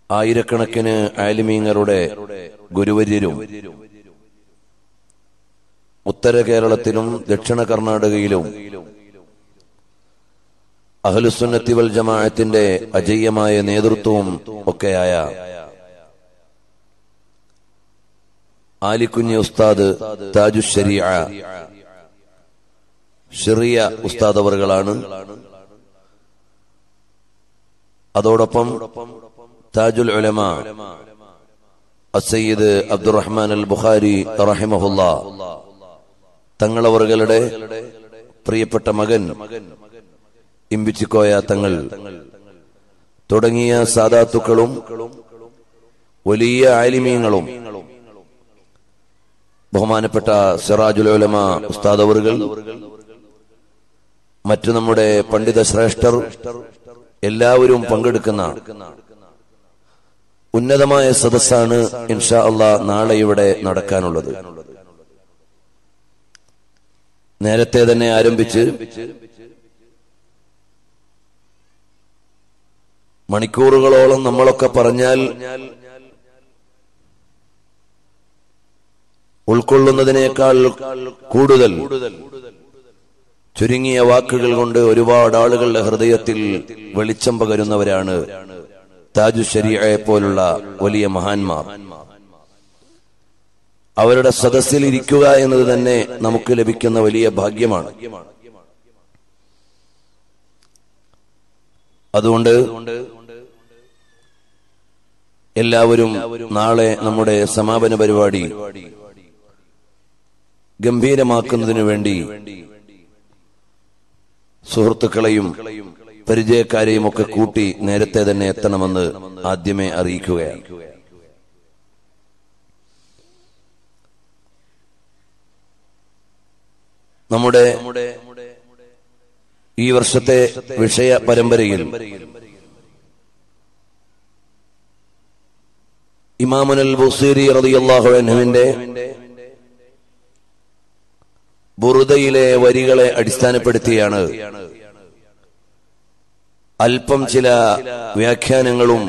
ആയിരക്കണക്കിന് ആലിമീങ്ങളുടെ ഗുരുവര്യരും ഉത്തര കേരളത്തിലും ദക്ഷിണ കർണാടകയിലും അഹ്ലുസുന്നത്തി വൽ ജമാഅത്തിന്റെ അജയ്യമായ നേതൃത്വവും ഒക്കെയായ ആലിക്കുഞ്ഞി ഉസ്താദ് താജു ശരിയ ഷെറിയ ഉസ്താദ് അവറുകളാണ് അതോടൊപ്പം താജുൽ ഉലമ അസയ്യിദ് അബ്ദുറഹ്മാൻ അൽ ബുഖാരി റഹിമഹുല്ല തങ്ങളവറുകളുടെ പ്രിയപ്പെട്ട മകൻ ഇമ്പിച്ചിക്കോയ തങ്ങൾ തുടങ്ങിയ സാദാത്തുക്കളും വലിയ ആലിമീങ്ങളും ബഹുമാനപ്പെട്ട സിറാജുൽ ഉലമ ഉസ്താദ് അവറുകൾ മറ്റു നമ്മുടെ പണ്ഡിത ശ്രേഷ്ഠർ എല്ലാവരും പങ്കെടുക്കുന്ന ഉന്നതമായ സദസ്സാണ് ഇൻഷാ അള്ളാ നാളെ ഇവിടെ നടക്കാനുള്ളത് നേരത്തെ തന്നെ ആരംഭിച്ച് മണിക്കൂറുകളോളം നമ്മളൊക്കെ പറഞ്ഞാൽ ഉൾക്കൊള്ളുന്നതിനേക്കാൾ കൂടുതൽ ചുരുങ്ങിയ വാക്കുകൾ കൊണ്ട് ഒരുപാട് ആളുകളുടെ ഹൃദയത്തിൽ വെളിച്ചം പകരുന്നവരാണ് താജു ശരിയെ പോലുള്ള വലിയ മഹാന്മാർ അവരുടെ സദസ്സിൽ ഇരിക്കുക എന്നത് തന്നെ നമുക്ക് ലഭിക്കുന്ന വലിയ ഭാഗ്യമാണ് അതുകൊണ്ട് എല്ലാവരും നാളെ നമ്മുടെ സമാപന പരിപാടി ഗംഭീരമാക്കുന്നതിനു വേണ്ടി സുഹൃത്തുക്കളെയും പരിചയക്കാരെയും ഒക്കെ കൂട്ടി നേരത്തെ തന്നെ എത്തണമെന്ന് ആദ്യമേ അറിയിക്കുകയാണ് നമ്മുടെ ഈ വർഷത്തെ വിഷയ പരമ്പരയിൽ ഇമാമുനൽ ബുസീരി റളിയല്ലാഹു അൻഹുവിന്റെ ബുറുദയിലെ വരികളെ അടിസ്ഥാനപ്പെടുത്തിയാണ് അല്പം ചില വ്യാഖ്യാനങ്ങളും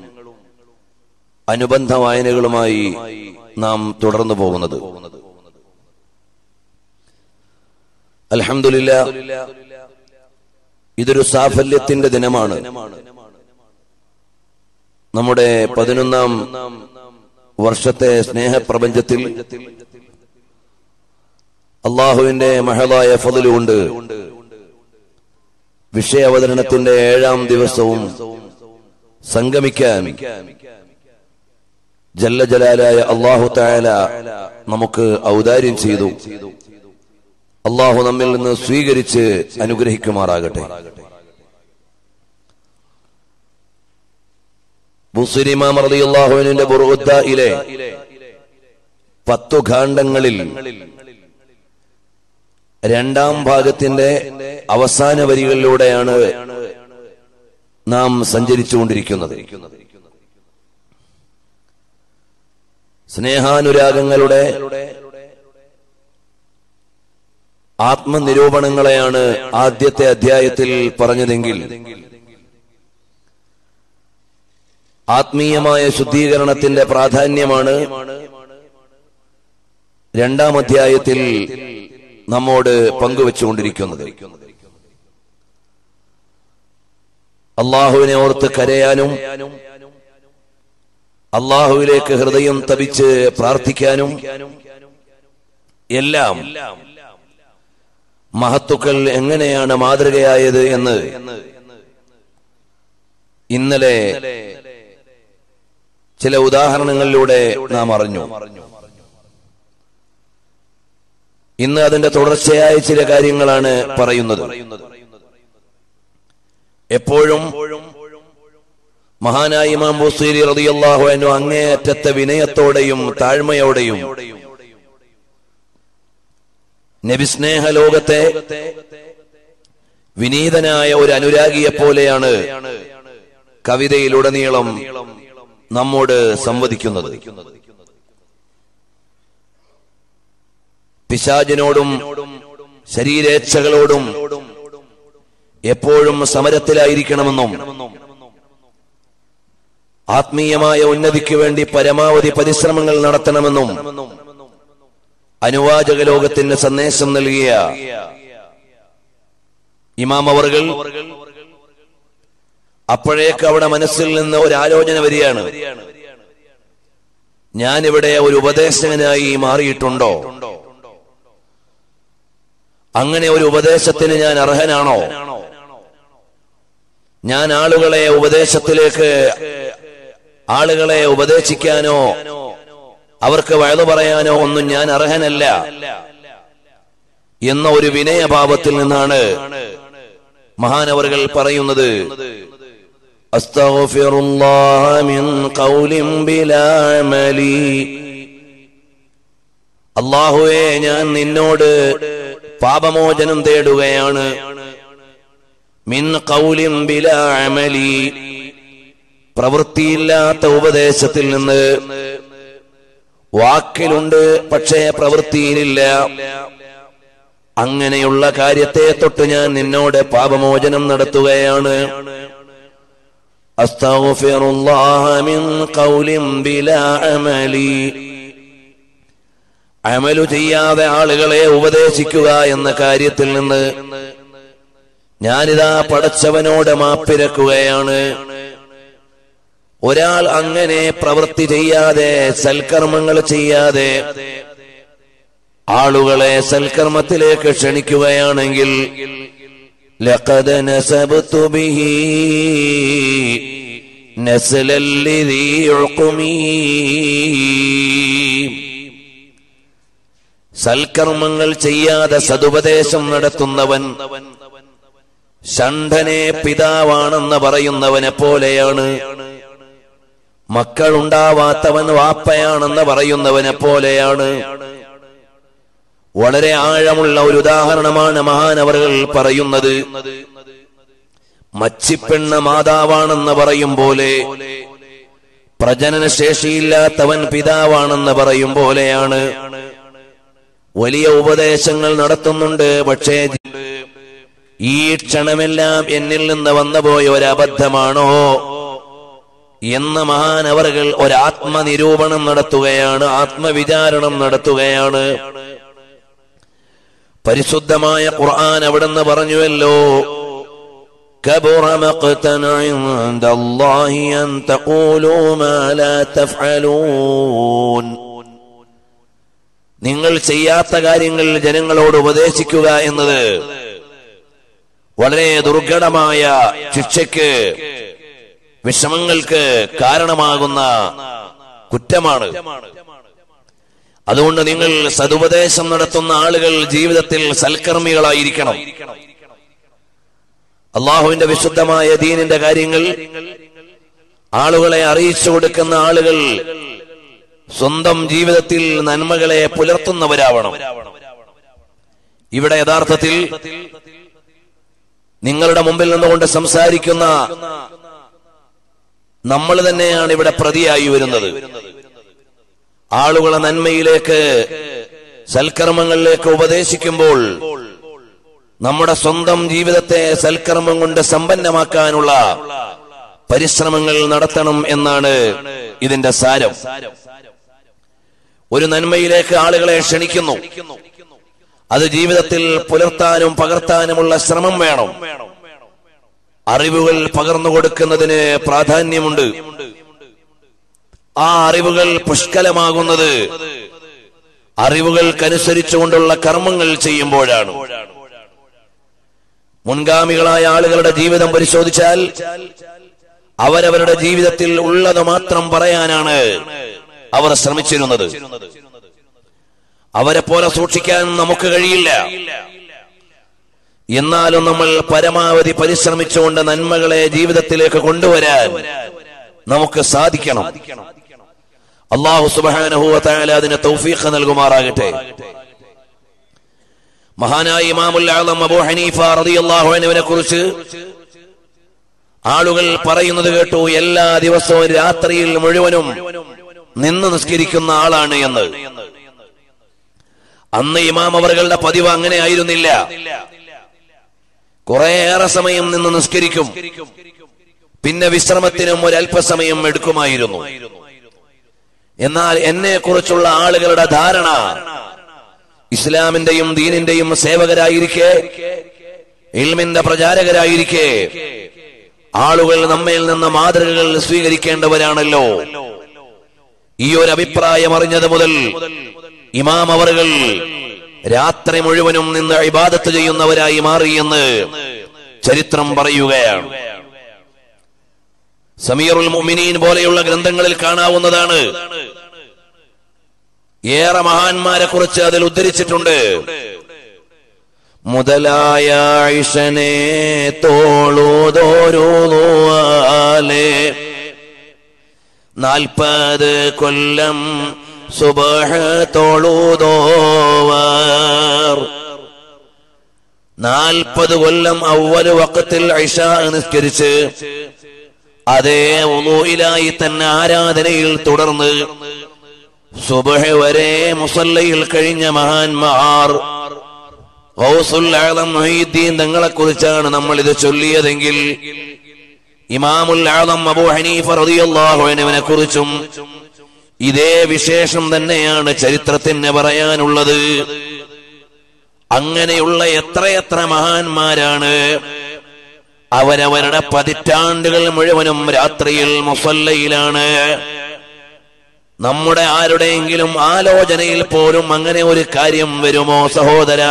അനുബന്ധ വായനകളുമായി നാം തുടർന്നു പോകുന്നത് അൽഹംദുലില്ല ഇതൊരു സാഫല്യത്തിന്റെ ദിനമാണ് നമ്മുടെ പതിനൊന്നാം വർഷത്തെ സ്നേഹപ്രപഞ്ചത്തിൽ അള്ളാഹുവിന്റെ മഹളായ ഫതിലുകൊണ്ട് വിഷയാവതരണത്തിന്റെ ഏഴാം ദിവസവും സംഗമിക്കാൻ ജല്ല ജലാലായ അള്ളാഹു തായാല നമുക്ക് ഔദാര്യം ചെയ്തു അള്ളാഹു നമ്മിൽ നിന്ന് സ്വീകരിച്ച് അനുഗ്രഹിക്കുമാറാകട്ടെ മുസ്ലിമാം റളിയല്ലാഹുവിന്റെ ബുറുദ്ദയിലെ പത്തു ഖാണ്ഡങ്ങളിൽ രണ്ടാം ഭാഗത്തിന്റെ അവസാന വരികളിലൂടെയാണ് നാം സഞ്ചരിച്ചുകൊണ്ടിരിക്കുന്നത് സ്നേഹാനുരാഗങ്ങളുടെ ആത്മനിരൂപണങ്ങളെയാണ് ആദ്യത്തെ അധ്യായത്തിൽ പറഞ്ഞതെങ്കിൽ ആത്മീയമായ ശുദ്ധീകരണത്തിന്റെ പ്രാധാന്യമാണ് രണ്ടാം അധ്യായത്തിൽ നമ്മോട് പങ്കുവെച്ചുകൊണ്ടിരിക്കുന്നത് അള്ളാഹുവിനെ ഓർത്ത് കരയാനും അള്ളാഹുവിലേക്ക് ഹൃദയം തപിച്ച് പ്രാർത്ഥിക്കാനും എല്ലാം മഹത്തുക്കൾ എങ്ങനെയാണ് മാതൃകയായത് എന്ന് ഇന്നലെ ചില ഉദാഹരണങ്ങളിലൂടെ നാം അറിഞ്ഞു ഇന്ന് അതിന്റെ തുടർച്ചയായ ചില കാര്യങ്ങളാണ് പറയുന്നത് എപ്പോഴും മഹാനായ ഇമാം ബുസീരി റളിയല്ലാഹു അൻഹു അങ്ങേയറ്റത്തെ വിനയത്തോടെയും താഴ്മയോടെയും നബിസ്നേഹ ലോകത്തെ വിനീതനായ ഒരു അനുരാഗിയെ പോലെയാണ് കവിതയിലുടനീളം നമ്മോട് സംവദിക്കുന്നത് പിശാചിനോടും ശരീരേച്ഛകളോടും എപ്പോഴും സമരത്തിലായിരിക്കണമെന്നും ആത്മീയമായ ഉന്നതിക്ക് വേണ്ടി പരമാവധി പരിശ്രമങ്ങൾ നടത്തണമെന്നും അനുവാചക ലോകത്തിന് സന്ദേശം നൽകിയ ഇമാം അവർകൾ അപ്പോഴേക്ക് അവിടെ മനസ്സിൽ നിന്ന് ഒരു ആലോചന വരികയാണ് ഞാനിവിടെ ഒരു ഉപദേശകനായി മാറിയിട്ടുണ്ടോ അങ്ങനെ ഒരു ഉപദേശത്തിന് ഞാൻ അർഹനാണോ ഞാൻ ആളുകളെ ഉപദേശത്തിലേക്ക് ആളുകളെ ഉപദേശിക്കാനോ അവർക്ക് വയതു പറയാനോ ഒന്നും ഞാൻ അർഹനല്ല എന്ന ഒരു വിനയഭാവത്തിൽ നിന്നാണ് മഹാനവറുകൾ പറയുന്നത് അസ്തഗ്ഫിറുല്ലാഹ മിൻ ഖൗലിൻ ബിലാ അമലി അല്ലാഹുവേ ഞാൻ നിന്നോട് പാപമോചനം തേടുകയാണ് മിൻ ഖൗലിൻ ബിലാ അമലി പ്രവൃത്തിയില്ലാത്ത ഉപദേശത്തിൽ നിന്ന് വാക്കിലുണ്ട് പക്ഷേ പ്രവൃത്തിയിലില്ല അങ്ങനെയുള്ള കാര്യത്തെ തൊട്ട് ഞാൻ നിന്നോട് പാപമോചനം നടത്തുകയാണ് അസ്തഗ്ഫിറുല്ലാഹ മിൻ ഖൗലിൻ ബിലാ അമലി അമലു ചെയ്യാതെ ആളുകളെ ഉപദേശിക്കുക എന്ന കാര്യത്തിൽ നിന്ന് ഞാനിതാ പടച്ചവനോട് മാപ്പിരക്കുകയാണ് ഒരാൾ അങ്ങനെ പ്രവൃത്തി ചെയ്യാതെ സൽക്കർമ്മങ്ങൾ ചെയ്യാതെ ആളുകളെ സൽക്കർമ്മത്തിലേക്ക് ക്ഷണിക്കുകയാണെങ്കിൽ لقد نسبت به نسلا لذي عقمي സൽക്കർമ്മങ്ങൾ ചെയ്യാതെ സതുപദേശം നടത്തുന്നവൻ ഷണ്ഠനെ പിതാവാണെന്ന് പറയുന്നവനെ പോലെയാണ് മക്കളുണ്ടാവാത്തവൻ വാപ്പയാണെന്ന് പറയുന്നവനെ പോലെയാണ് വളരെ ആഴമുള്ള ഒരു ഉദാഹരണമാണ് മഹാനവറുകൾ പറയുന്നത് മച്ചിപ്പെണ്ണ മാതാവാണെന്ന് പറയും പോലെ പ്രജനന ശേഷിയില്ലാത്തവൻ പിതാവാണെന്ന് പറയും പോലെയാണ് വലിയ ഉപദേശങ്ങൾ നടത്തുന്നുണ്ട് പക്ഷേ ഈ ക്ഷണമെല്ലാം എന്നിൽ നിന്ന് വന്നുപോയ ഒരു അബദ്ധമാണോ എന്ന മഹാനവറുകൾ ഒരാത്മനിരൂപണം നടത്തുകയാണ് ആത്മവിചാരണം നടത്തുകയാണ് പരിശുദ്ധമായ ഖുർആൻ അവിടുന്ന് പറഞ്ഞുവല്ലോ كبر مقتا عند الله أن تقولوا ما لا تفعلون നിങ്ങൾ ചെയ്യാത്ത കാര്യങ്ങൾ ജനങ്ങളോട് ഉപദേശിക്കുക എന്നത് വളരെ ദുർഘടമായ ശിക്ഷയ്ക്ക് വിഷമങ്ങൾക്ക് കാരണമാകുന്ന കുറ്റമാണ് അതുകൊണ്ട് നിങ്ങൾ സതുപദേശം നടത്തുന്ന ആളുകൾ ജീവിതത്തിൽ സൽക്കർമ്മികളായിരിക്കണം അള്ളാഹുവിന്റെ വിശുദ്ധമായ ദീനിന്റെ കാര്യങ്ങൾ ആളുകളെ അറിയിച്ചു കൊടുക്കുന്ന ആളുകൾ സ്വന്തം ജീവിതത്തിൽ നന്മകളെ പുലർത്തുന്നവരാവണം ഇവിടെ യഥാർത്ഥത്തിൽ നിങ്ങളുടെ മുമ്പിൽ നിന്നുകൊണ്ട് സംസാരിക്കുന്ന നമ്മൾ തന്നെയാണ് ഇവിടെ പ്രതിയായി വരുന്നത് ആളുകളെ നന്മയിലേക്ക് സൽക്കർമ്മങ്ങളിലേക്ക് ഉപദേശിക്കുമ്പോൾ നമ്മുടെ സ്വന്തം ജീവിതത്തെ സൽക്കർമ്മം കൊണ്ട് സമ്പന്നമാക്കാനുള്ള പരിശ്രമങ്ങൾ നടത്തണം എന്നാണ് ഇതിന്റെ സാരം ഒരു നന്മയിലേക്ക് ആളുകളെ ക്ഷണിക്കുന്നു അത് ജീവിതത്തിൽ പുലർത്താനും പകർത്താനുമുള്ള ശ്രമം വേണം അറിവുകൾ പകർന്നു കൊടുക്കുന്നതിന് പ്രാധാന്യമുണ്ട് ആ അറിവുകൾ പുഷ്കലമാകുന്നത് അറിവുകൾക്കനുസരിച്ചുകൊണ്ടുള്ള കർമ്മങ്ങൾ ചെയ്യുമ്പോഴാണ് മുൻഗാമികളായ ആളുകളുടെ ജീവിതം പരിശോധിച്ചാൽ അവരവരുടെ ജീവിതത്തിൽ ഉള്ളത് മാത്രം പറയാനാണ് അവർ ശ്രമിച്ചിരുന്നത് അവരെ പോലെ സൂക്ഷിക്കാൻ നമുക്ക് കഴിയില്ല എന്നാലും നമ്മൾ പരമാവധി പരിശ്രമിച്ചുകൊണ്ട് നന്മകളെ ജീവിതത്തിലേക്ക് കൊണ്ടുവരാൻ നമുക്ക് സാധിക്കണം അള്ളാഹു സുബാനഹുല അതിന് തൗഫീഖ് നൽകുമാറാകട്ടെ മഹാനായ ഇമാമുൽ ആലം അബൂ ഹനീഫ റളിയല്ലാഹു അൻഹുവിനെ കുറിച്ച് ആളുകൾ പറയുന്നത് കേട്ടു എല്ലാ ദിവസവും രാത്രിയിൽ മുഴുവനും നിന്ന് നിസ്കരിക്കുന്ന ആളാണ് എന്ന് അന്ന് ഇമാം അവറുകളുടെ പതിവ് അങ്ങനെ ആയിരുന്നില്ല കുറേയേറെ സമയം നിന്ന് നിസ്കരിക്കും പിന്നെ വിശ്രമത്തിനും ഒരല്പസമയം എടുക്കുമായിരുന്നു എന്നാൽ എന്നെ കുറിച്ചുള്ള ആളുകളുടെ ധാരണ ഇസ്ലാമിന്റെയും ദീനിന്റെയും സേവകരായിരിക്കെ ഇൽമിന്റെ പ്രചാരകരായിരിക്കെ ആളുകൾ നമ്മിൽ നിന്ന് മാതൃകകൾ സ്വീകരിക്കേണ്ടവരാണല്ലോ ഈ ഒരു അഭിപ്രായം അറിഞ്ഞത് മുതൽ ഇമാം അവറുകൾ രാത്രി മുഴുവനും നിന്ന് ഇബാദത്ത് ചെയ്യുന്നവരായി മാറിയെന്ന് ചരിത്രം പറയുകയാണ് സമീറുൽ മുഅ്മിനീൻ പോലെയുള്ള ഗ്രന്ഥങ്ങളിൽ കാണാവുന്നതാണ് ഏറെ മഹാന്മാരെ കുറിച്ച് അതിൽ ഉദ്ധരിച്ചിട്ടുണ്ട് മുതലായ ഐഷനെ തോളൂതോരൂതുവാലെ നാൽപ്പത് കൊല്ലം സുബഹ തോളൂതോവർ നാൽപ്പത് കൊല്ലം അവല് വക്കത്തിൽ ഐഷ നിസ്കരിച്ച് അതേ ഉലൂയിലായി തന്നെ ആരാധനയിൽ തുടർന്ന് സുബഹ വരെ മുസല്ലയിൽ കഴിഞ്ഞ മഹാന്മാർ ഗൗസുൽ ആലം മൊഹീദ്ദീൻ തങ്ങളെ കുറിച്ചാണ് നമ്മൾ ഇത് ചൊല്ലിയതെങ്കിൽ ഇമാമുൽ ആലം അബൂ ഹനീഫ റളിയല്ലാഹു അൻഹുവിനെ കുറിച്ചും ഇതേ വിശേഷം തന്നെയാണ് ചരിത്രത്തിന് പറയാനുള്ളത് അങ്ങനെയുള്ള എത്രയെത്ര മഹാന്മാരാണ് അവരവരുടെ പതിറ്റാണ്ടുകൾ മുഴുവനും രാത്രിയിൽ മുസല്ലയിലാണ് നമ്മുടെ ആരുടെയെങ്കിലും ആലോചനയിൽ പോലും അങ്ങനെ ഒരു കാര്യം വരുമോ സഹോദര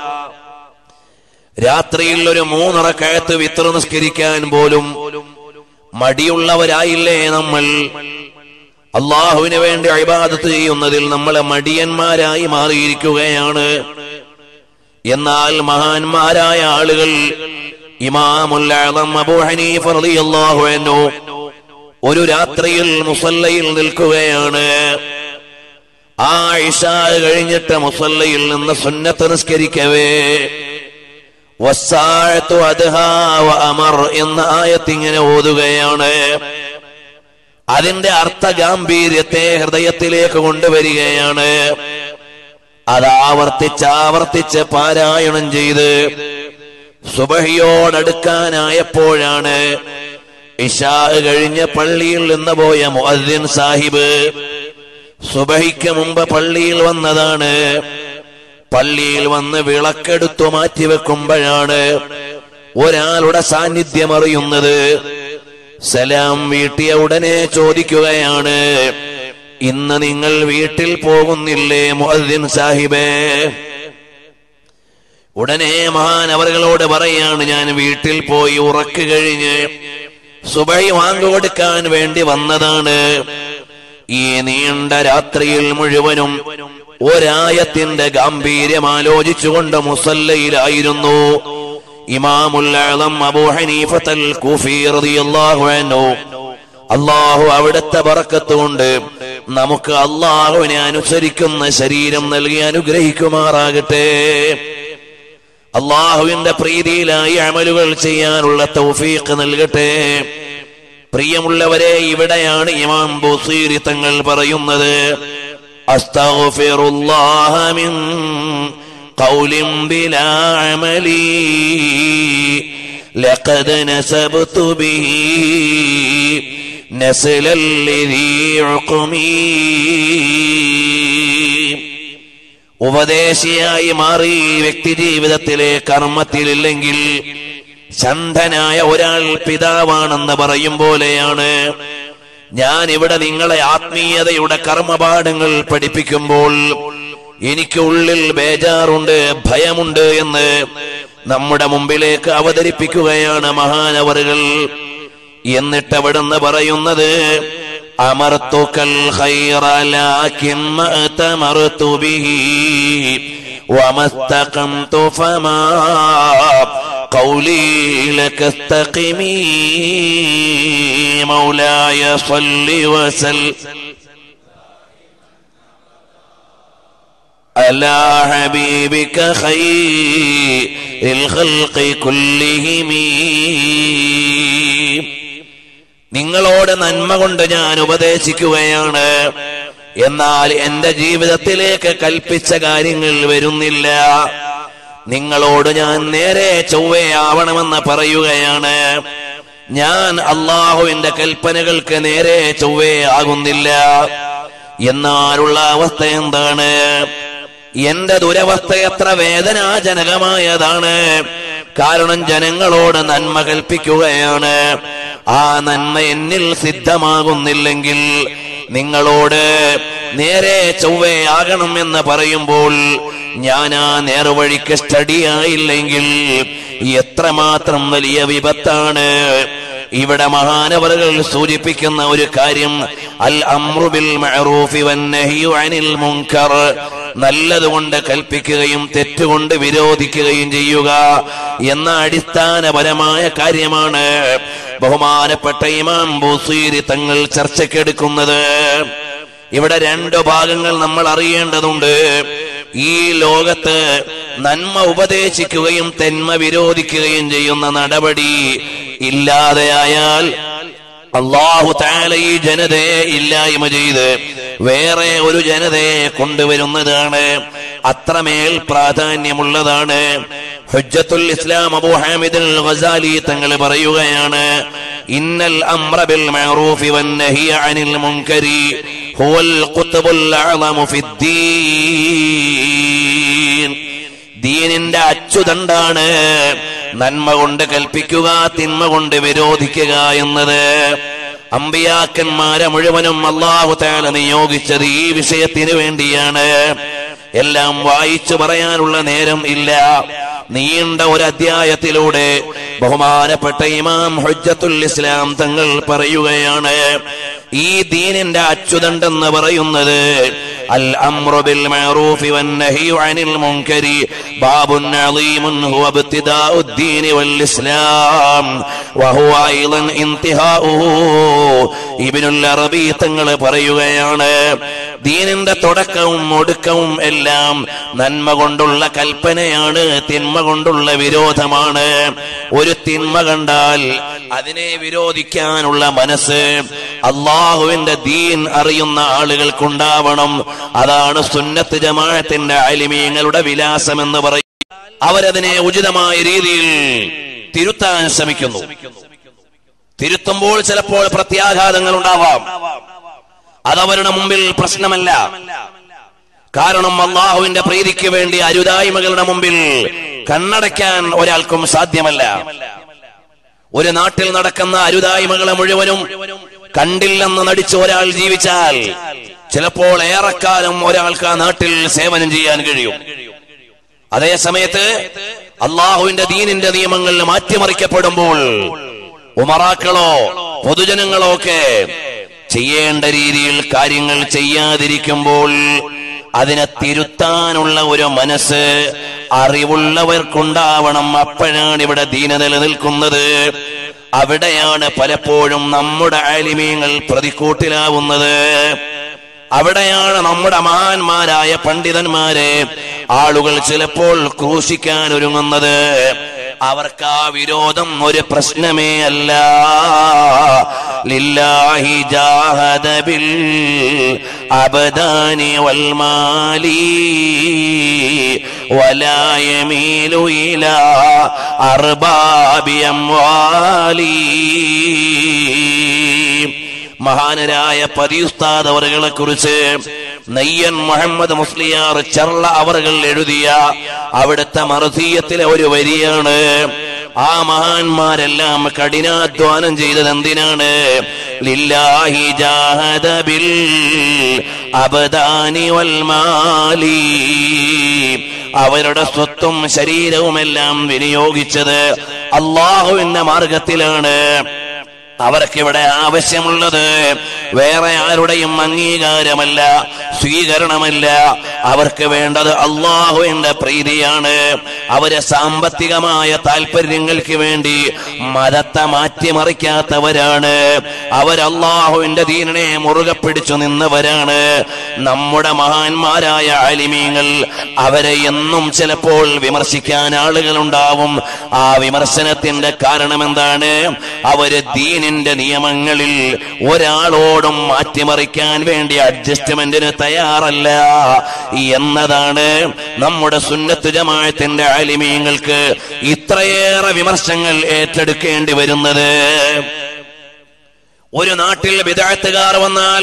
രാത്രിയിൽ ഒരു മൂന്നറ കഴത്ത് വിത്ര നിസ്കരിക്കാൻ പോലും മടിയുള്ളവരായില്ലേ നമ്മൾ അള്ളാഹുവിന് വേണ്ടി അഭിബാദത്ത് ചെയ്യുന്നതിൽ നമ്മളെ മടിയന്മാരായി മാറിയിരിക്കുകയാണ് എന്നാൽ മഹാന്മാരായ ആളുകൾ ഇമാമുൽ ആലം അബൂ ഹനീഫ റളിയല്ലാഹു അൻഹു ഒരു രാത്രിയിൽ മുസല്ലയിൽ നിൽക്കുകയാണ് ആ ഇഷ കഴിഞ്ഞിട്ട് മുസല്ലയിൽ നിന്ന് സുന്നത്ത് നിസ്കരിക്കവേ വസ്സാഴത്തു അദ്ഹാ വ അമർ എന്ന ആയത്തിങ്ങനെ ഓതുകയാണ് അതിന്റെ അർത്ഥ ഗാംഭീര്യത്തെ ഹൃദയത്തിലേക്ക് കൊണ്ടുവരികയാണ് അത് ആവർത്തിച്ച് ആവർത്തിച്ച് പാരായണം ചെയ്ത് സുബഹിയോടടുക്കാനായപ്പോഴാണ് ഇഷാ കഴിഞ്ഞ് പള്ളിയിൽ നിന്ന് പോയ മുഅദ്ദിൻ സാഹിബ് സുബഹിക്ക് മുമ്പ് പള്ളിയിൽ വന്നതാണ് പള്ളിയിൽ വന്ന് വിളക്കെടുത്തു മാറ്റിവെക്കുമ്പോഴാണ് ഒരാളുടെ സാന്നിധ്യം അറിയുന്നത് സലാം വീട്ടിയ ഉടനെ ചോദിക്കുകയാണ് ഇന്ന് നിങ്ങൾ വീട്ടിൽ പോകുന്നില്ലേ മുഅദ്ദിൻ സാഹിബേ ഉടനെ മഹാൻ അവറുകളോട് പറയാണ് ഞാൻ വീട്ടിൽ പോയി ഉറക്ക് കഴിഞ്ഞ് സുബൈ വാങ്ങുകൊടുക്കാൻ വേണ്ടി വന്നതാണ് ഈ നീണ്ട രാത്രിയിൽ മുഴുവനും ഒരായത്തിന്റെ ഗാംഭീര്യം ആലോചിച്ചുകൊണ്ട് മുസല്ലയിലായിരുന്നു ഇമാമുൽ ആലം അബൂ ഹനീഫത്തൽ കൂഫി റളിയല്ലാഹു അൻഹു അള്ളാഹു അവിടുത്തെ ബറക്കത്ത് കൊണ്ട് നമുക്ക് അള്ളാഹുവിനെ അനുസരിക്കുന്ന ശരീരം നൽകി അനുഗ്രഹിക്കുമാറാകട്ടെ അള്ളാഹുവിന്റെ പ്രീതിയിലായി അമലുകൾ ചെയ്യാനുള്ള തൗഫീഖ് നൽകട്ടെ പ്രിയമുള്ളവരെ ഇവിടെയാണ് ഇമാം ബുസീരി തങ്ങൾ പറയുന്നത് അസ്തഗ്ഫിറുല്ലാഹ മിൻ ഖൗലിൻ ബിലാ അമലി ലഖദ് നസബ്തു ബിഹി നസ്ലൽ ലിദീ ഉഖ്മീ ഉപദേശിയായി മാറി വ്യക്തി ജീവിതത്തിലെ കർമ്മത്തിലില്ലെങ്കിൽ ചന്ധനായ ഒരാൾ പിതാവാണെന്ന് പറയും പോലെയാണ് ഞാൻ ഇവിടെ നിങ്ങളെ ആത്മീയതയുടെ കർമ്മപാഠങ്ങൾ പഠിപ്പിക്കുമ്പോൾ എനിക്ക് ഉള്ളിൽ ബേജാറുണ്ട് ഭയമുണ്ട് എന്ന് നമ്മുടെ മുമ്പിലേക്ക് അവതരിപ്പിക്കുകയാണ് മഹാനവറുകൾ എന്നിട്ട് അവിടുന്ന് പറയുന്നത് അമർത്തുക്കൽ ഖൈറ ലാകിൻ മഅതമർതു ബിഹി വമസ്തഖംതു ഫമാ قولي لك استقمي مولاي صل وسل على حبيبك خير الخلق كلهم നിങ്ങളോട് നന്മ കൊണ്ട് ഞാൻ ഉപദേശിക്കുകയാണ് എന്നാൽ എന്റെ ജീവിതത്തിലേക്ക് കൽപ്പിച്ച കാര്യങ്ങൾ വരുന്നില്ല നിങ്ങളോട് ഞാൻ നേരെ ചൊവ്വയാവണമെന്ന് പറയുകയാണ് ഞാൻ അള്ളാഹുവിന്റെ കൽപ്പനകൾക്ക് നേരെ ചൊവ്വേ ആകുന്നില്ല എന്നാലുള്ള അവസ്ഥ എന്താണ് എന്റെ ദുരവസ്ഥ എത്ര വേദനാജനകമായതാണ് കാരണം ജനങ്ങളോട് നന്മ കൽപ്പിക്കുകയാണ് ആ നന്മ എന്നിൽ സിദ്ധമാകുന്നില്ലെങ്കിൽ നിങ്ങളോട് നേരെ ചൊവ്വയാകണം എന്ന് പറയുമ്പോൾ ഞാൻ ആ നേർവഴിക്ക് സ്റ്റഡിയായില്ലെങ്കിൽ എത്രമാത്രം വലിയ വിപത്താണ് ഇവിടെ മഹാനവറുകൾ സൂചിപ്പിക്കുന്ന ഒരു കാര്യം അൽ അമ്രുബിൽ മഅറൂഫി വന്നഹിയു അനിൽ മുൻകർ നല്ലതുകൊണ്ട് കൽപ്പിക്കുകയും തെറ്റുകൊണ്ട് വിരോധിക്കുകയും ചെയ്യുക എന്ന അടിസ്ഥാനപരമായ കാര്യമാണ് ബഹുമാനപ്പെട്ട ഇമാം ബുസീരി തങ്ങൾ ചർച്ചയ്ക്കെടുക്കുന്നത് ഇവിടെ രണ്ടു ഭാഗങ്ങൾ നമ്മൾ അറിയേണ്ടതുണ്ട് ഈ ലോകത്ത് നന്മ ഉപദേശിക്കുകയും തെന്മ വിരോധിക്കുകയും ചെയ്യുന്ന നടപടി ഇല്ലാതെയായാൽ അള്ളാഹു താല ഈ ജനതയെ ഇല്ലായ്മ ചെയ്ത് വേറെ ഒരു ജനതയെ കൊണ്ടുവരുന്നതാണ് അത്രമേൽ പ്രാധാന്യമുള്ളതാണ് ഹുജ്ജത്തുൽ ഇസ്ലാം അബൂ ഹാമിദ് അൽ ഗസാലി തങ്ങൾ പറയുകയാണ് ഇന്നൽ അംറ ബിൽ മഅറൂഫി വന്നഹി അനിൽ മുൻകരി ഹുവൽ ഖുത്ബുൽ അഅ്ലമു ഫിദ്ദീൻ ദീനിന്റെ അച്ചുതണ്ടാണ് നന്മ കൊണ്ട് കൽപ്പിക്കുക തിന്മ കൊണ്ട് വിരോധിക്കുക എന്നത് അമ്പിയാക്കന്മാരെ മുഴുവനും അള്ളാഹു താല നിയോഗിച്ചത് ഈ വിഷയത്തിന് വേണ്ടിയാണ് എല്ലാം വായിച്ചു പറയാനുള്ള നേരം ഇല്ല നീണ്ട ഒരു അധ്യായത്തിലൂടെ ബഹുമാനപ്പെട്ട ഇമാം ഹുജ്ജത്തുൽ ഇസ്ലാം തങ്ങൾ പറയുകയാണ് ഈ ദീനിന്റെ അച്ചുതണ്ടെന്ന് പറയുന്നത് അൽ അംറു ബിൽ മഅറൂഫി വന്നഹി അനിൽ മുൻകരി ബാബുൻ അളീമുൻ ഹുവ ഇബ്തിദാഉ الدين والإسلام وهو أيضا انتهاؤه ഇബ്നുൽ അറബി തങ്ങൾ പറയുകയാണ് ദീനിന്റെ തുടക്കവും ഒടുക്കവും എല്ലാം നന്മ കൊണ്ടുള്ള കൽപ്പനയാണ് തിന്മ കൊണ്ടുള്ള വിരോധമാണ് ഒരു തിന്മ കണ്ടാൽ അതിനെ വിരോധിക്കാനുള്ള മനസ്സ് അള്ളാഹുവിന്റെ ദീൻ അറിയുന്ന ആളുകൾക്കുണ്ടാവണം അതാണ് സുന്നത്ത് ജമാഅത്തിന്റെ അലിമീങ്ങളുടെ വിലാസം എന്ന് പറയും അവരതിനെ ഉചിതമായ രീതിയിൽ തിരുത്താൻ ശ്രമിക്കുന്നു തിരുത്തുമ്പോൾ ചിലപ്പോൾ പ്രത്യാഘാതങ്ങൾ ഉണ്ടാവാം അതവരുടെ മുമ്പിൽ പ്രശ്നമല്ല കാരണം അള്ളാഹുവിന്റെ പ്രീതിക്ക് വേണ്ടി അരുതായ്മകളുടെ മുമ്പിൽ കണ്ണടയ്ക്കാൻ ഒരാൾക്കും സാധ്യമല്ല ഒരു നാട്ടിൽ നടക്കുന്ന അരുതായ്മകളെ മുഴുവനും കണ്ടില്ലെന്ന് നടിച്ച് ഒരാൾ ജീവിച്ചാൽ ചിലപ്പോൾ ഏറെക്കാലം ഒരാൾക്ക് ആ നാട്ടിൽ സേവനം ചെയ്യാൻ കഴിയും അതേ സമയത്ത് അള്ളാഹുവിന്റെ ദീനിന്റെ നിയമങ്ങൾ മാറ്റിമറിക്കപ്പെടുമ്പോൾ ഉമറാക്കളോ പൊതുജനങ്ങളോ ഒക്കെ ചെയ്യേണ്ട രീതിയിൽ കാര്യങ്ങൾ ചെയ്യാതിരിക്കുമ്പോൾ അതിനെ തിരുത്താനുള്ള ഒരു മനസ്സ് അറിവുള്ളവർക്കുണ്ടാവണം അപ്പോഴാണ് ഇവിടെ ദീന നിലനിൽക്കുന്നത് അവിടെയാണ് പലപ്പോഴും നമ്മുടെ ആലിമീങ്ങൾ പ്രതിക്കൂട്ടിലാവുന്നത് അവിടെയാണ് നമ്മുടെ മഹാന്മാരായ പണ്ഡിതന്മാരെ ആളുകൾ ചിലപ്പോൾ ക്രൂശിക്കാൻ ഒരുങ്ങുന്നത് അവർക്ക് ആ വിരോധം ഒരു പ്രശ്നമേ അല്ല ലില്ലാഹി ജാഹദ ബിൽ അബദാനി വൽ മാലി ولا يميل إلى أرباب أموالي മഹാനരായ പതിയുസ്താദ് അവറുകളെ കുറിച്ച് നെയ്യൻ മുഹമ്മദ് മുസ്ലിയാർ ചർള അവറുകൾ എഴുതിയ അവിടുത്തെ മറുതീയത്തിലെ ഒരു വരിയാണ് ആ മഹാന്മാരെല്ലാം കഠിനാധ്വാനം ചെയ്തത് എന്തിനാണ് ലില്ലാഹി ജാഹദ ബിൽ അബദാനി വൽ മാലി അവരുടെ സ്വത്തും ശരീരവുമെല്ലാം വിനിയോഗിച്ചത് അള്ളാഹുവിന്റെ മാർഗത്തിലാണ് അവർക്കിവിടെ ആവശ്യമുള്ളത് വേറെ ആരുടെയും അംഗീകാരമല്ല സ്വീകരണമല്ല അവർക്ക് വേണ്ടത് അള്ളാഹുവിന്റെ പ്രീതിയാണ് അവര് സാമ്പത്തികമായ താല്പര്യങ്ങൾക്ക് വേണ്ടി മതത്തെ മാറ്റിമറിക്കാത്തവരാണ് അവരല്ലാഹുവിന്റെ ദീനിനെ മുറുകെ പിടിച്ചു നിന്നവരാണ് നമ്മുടെ മഹാന്മാരായ അലിമീങ്ങൾ അവരെ എന്നും ചിലപ്പോൾ വിമർശിക്കാൻ ആളുകളുണ്ടാവും ആ വിമർശനത്തിന്റെ കാരണം എന്താണ് അവര് ദീനിനെ ദീനിന്റെ നിയമങ്ങളിൽ ഒരാളോടും മാറ്റിമറിക്കാൻ വേണ്ടി അഡ്ജസ്റ്റ്മെന്റിന് തയ്യാറല്ല എന്നതാണ് നമ്മുടെ സുന്നത്ത് ജമാഅത്തിന്റെ ആലിമീങ്ങൾക്ക് ഇത്രയേറെ വിമർശങ്ങൾ ഏറ്റെടുക്കേണ്ടി വരുന്നത് ഒരു നാട്ടിൽ വിദാഴ്ത്തുകാർ വന്നാൽ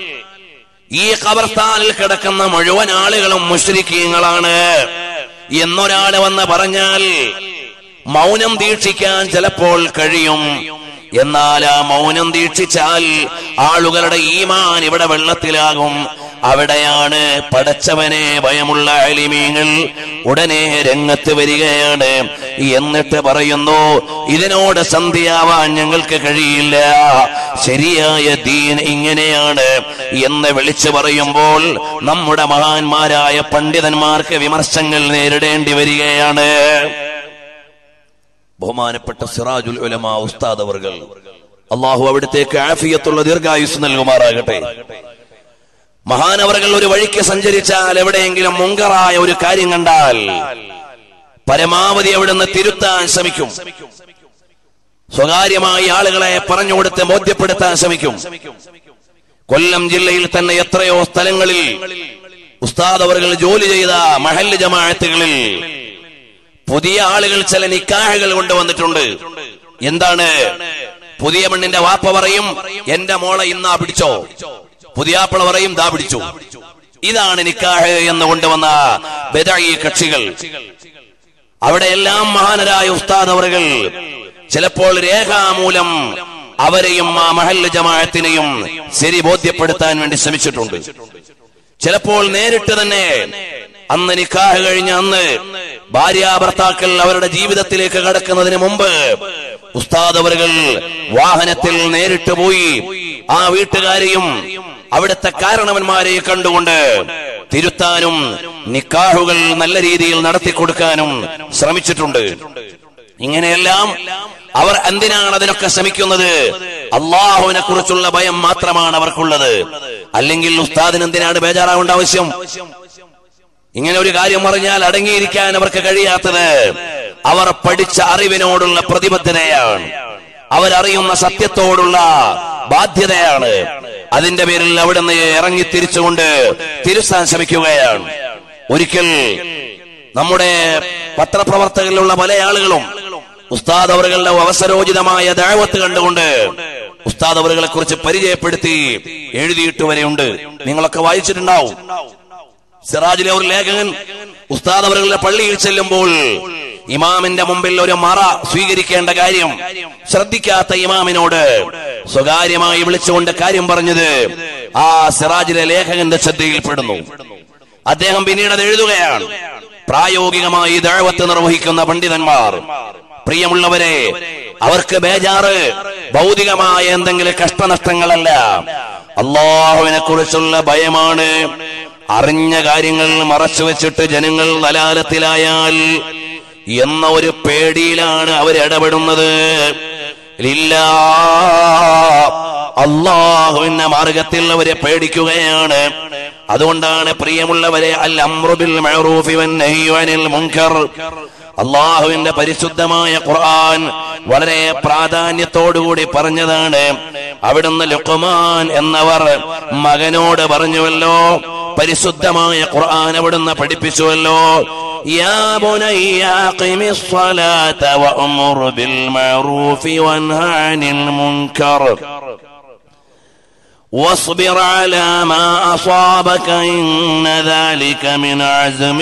ഈ ഖബർസ്ഥാനിൽ കിടക്കുന്ന മുഴുവൻ ആളുകളും മുഷ്രിക്കീങ്ങളാണ് എന്നൊരാള് വന്ന് പറഞ്ഞാൽ മൗനം ദീക്ഷിക്കാൻ ചിലപ്പോൾ കഴിയും എന്നാൽ ആ മൗനം ദീക്ഷിച്ചാൽ ആളുകളുടെ ഈമാൻ ഇവിടെ വെള്ളത്തിലാകും അവിടെയാണ് പടച്ചവനെ ഭയമുള്ള അലിമീങ്ങൾ ഉടനെ രംഗത്ത് വരികയാണ് എന്നിട്ട് പറയുന്നു ഇതിനോട് സന്ധിയാവാൻ ഞങ്ങൾക്ക് കഴിയില്ല ശരിയായ ദീൻ ഇങ്ങനെയാണ് എന്ന് വിളിച്ചു പറയുമ്പോൾ നമ്മുടെ മഹാന്മാരായ പണ്ഡിതന്മാർക്ക് വിമർശങ്ങൾ നേരിടേണ്ടി വരികയാണ് ബഹുമാനപ്പെട്ട സിറാജുൽ ഉലമ ഉസ്താദ് അവർകൾ അള്ളാഹു അവിടത്തേക്ക് ആഫിയത്തുള്ള ദീർഘായുസ് നൽകുമാറാകട്ടെ മഹാനവറുകൾ ഒരു വഴിക്ക് സഞ്ചരിച്ചാൽ എവിടെയെങ്കിലും മുങ്കറായ ഒരു കാര്യം കണ്ടാൽ പരമാവധി അവിടുന്ന് തിരുത്താൻ ശ്രമിക്കും സ്വകാര്യമായി ആളുകളെ പറഞ്ഞുകൊടുത്ത് ബോധ്യപ്പെടുത്താൻ ശ്രമിക്കും കൊല്ലം ജില്ലയിൽ തന്നെ എത്രയോ സ്ഥലങ്ങളിൽ ഉസ്താദ് അവർകൾ ജോലി ചെയ്ത മഹല്ല് ജമാഅത്തുകളിൽ പുതിയ ആളുകൾ ചില നിക്കാഹുകൾ കൊണ്ടുവന്നിട്ടുണ്ട് എന്താണ് പുതിയ പെണ്ണിന്റെ വാപ്പ പറയും എന്റെ മോളെ ഇന്നാ പിടിച്ചോ പുതിയാപ്പിള പറയും ദാ പിടിച്ചു ഇതാണ് നിക്കാഹ് എന്ന് കൊണ്ടുവന്ന ബദഈ കക്ഷികൾ അവിടെയെല്ലാം മഹാനരായ ഉസ്താദ് അവറുകൾ ചിലപ്പോൾ രേഖാമൂലം അവരെയും ആ മഹല്ല് ജമാഅത്തിനെയും ശരി ബോധ്യപ്പെടുത്താൻ വേണ്ടി ശ്രമിച്ചിട്ടുണ്ട് ചിലപ്പോൾ നേരിട്ട് തന്നെ അന്ന് നിക്കാഹ് കഴിഞ്ഞ അന്ന് ഭാര്യാഭർത്താക്കൾ അവരുടെ ജീവിതത്തിലേക്ക് കടക്കുന്നതിന് മുമ്പ് ഉസ്താദ് അവറുകൾ വാഹനത്തിൽ നേരിട്ട് പോയി ആ വീട്ടുകാരെയും അവിടുത്തെ കാരണവന്മാരെ കണ്ടുകൊണ്ട് തിരുത്താനും നിക്കാഹുകൾ നല്ല രീതിയിൽ നടത്തിക്കൊടുക്കാനും ശ്രമിച്ചിട്ടുണ്ട് ഇങ്ങനെയെല്ലാം അവർ എന്തിനാണ് അതിനൊക്കെ ശ്രമിക്കുന്നത് അള്ളാഹുവിനെ കുറിച്ചുള്ള ഭയം മാത്രമാണ് അവർക്കുള്ളത് അല്ലെങ്കിൽ ഉസ്താദിന് എന്തിനാണ് ബേജാറാവേണ്ട ആവശ്യം ഇങ്ങനെ ഒരു കാര്യം പറഞ്ഞാൽ അടങ്ങിയിരിക്കാൻ അവർക്ക് കഴിയാത്തത് അവർ പഠിച്ച അറിവിനോടുള്ള പ്രതിബദ്ധതയാണ് അവരറിയുന്ന സത്യത്തോടുള്ള ബാധ്യതയാണ് അതിന്റെ പേരിൽ അവിടെ നിന്ന് ഇറങ്ങി തിരിച്ചുകൊണ്ട് തിരുത്താൻ ശ്രമിക്കുകയാണ് ഒരിക്കൽ നമ്മുടെ പത്രപ്രവർത്തകരിലുള്ള പല ആളുകളും ഉസ്താദ് അവറുകളുടെ അവസരോചിതമായ ദാവത്ത് കണ്ടുകൊണ്ട് ഉസ്താദ് അവറുകളെ കുറിച്ച് പരിചയപ്പെടുത്തി എഴുതിയിട്ട് വരെയുണ്ട് നിങ്ങളൊക്കെ വായിച്ചിട്ടുണ്ടാവും സിറാജിലെ ഒരു ലേഖകൻ ഉസ്താദ് അവരുടെ പള്ളിയിൽ ചെല്ലുമ്പോൾ ഇമാമിന്റെ മുമ്പിൽ ഒരു മറ സ്വീകരിക്കേണ്ട കാര്യം ശ്രദ്ധിക്കാത്ത ഇമാമിനോട് സ്വകാര്യമായി വിളിച്ചുകൊണ്ട് കാര്യം പറഞ്ഞത് ആ സിറാജിലെ ലേഖകന്റെ ശ്രദ്ധയിൽപ്പെടുന്നു അദ്ദേഹം പിന്നീട് അത് എഴുതുകയാണ് പ്രായോഗികമായി ദഴവത്ത് നിർവഹിക്കുന്ന പണ്ഡിതന്മാർ പ്രിയമുള്ളവരെ അവർക്ക് ബേജാറ് ഭൗതികമായ എന്തെങ്കിലും കഷ്ടനഷ്ടങ്ങളല്ല അള്ളാഹുവിനെ കുറിച്ചുള്ള ഭയമാണ് അറിഞ്ഞ കാര്യങ്ങൾ മറച്ചു വെച്ചിട്ട് ജനങ്ങൾ നലാലത്തിലായാൽ എന്ന ഒരു പേടിയിലാണ് അവരിടപെടുന്നത് ഇല്ല അള്ളാഹുവിന്റെ മാർഗത്തിൽ അവരെ പേടിക്കുകയാണ് അതുകൊണ്ടാണ് പ്രിയമുള്ളവരെ അൽ അമ്രുബിൽ മഅറൂഫി വന്നഹ്യു അനിൽ മുൻകർ അള്ളാഹുവിന്റെ പരിശുദ്ധമായ ഖുർആൻ വളരെ പ്രാധാന്യത്തോടുകൂടി പറഞ്ഞതാണ് അവിടുന്ന് ലുക്മാൻ എന്നവർ മകനോട് പറഞ്ഞുവല്ലോ പരിശുദ്ധമായ ഖുർആൻ അവിടുന്ന് പഠിപ്പിച്ചുവല്ലോ يا بني أقم الصلاة وأمر بالمعروف وانه عن المنكر واصبر على ما أصابك إن ذلك من عزم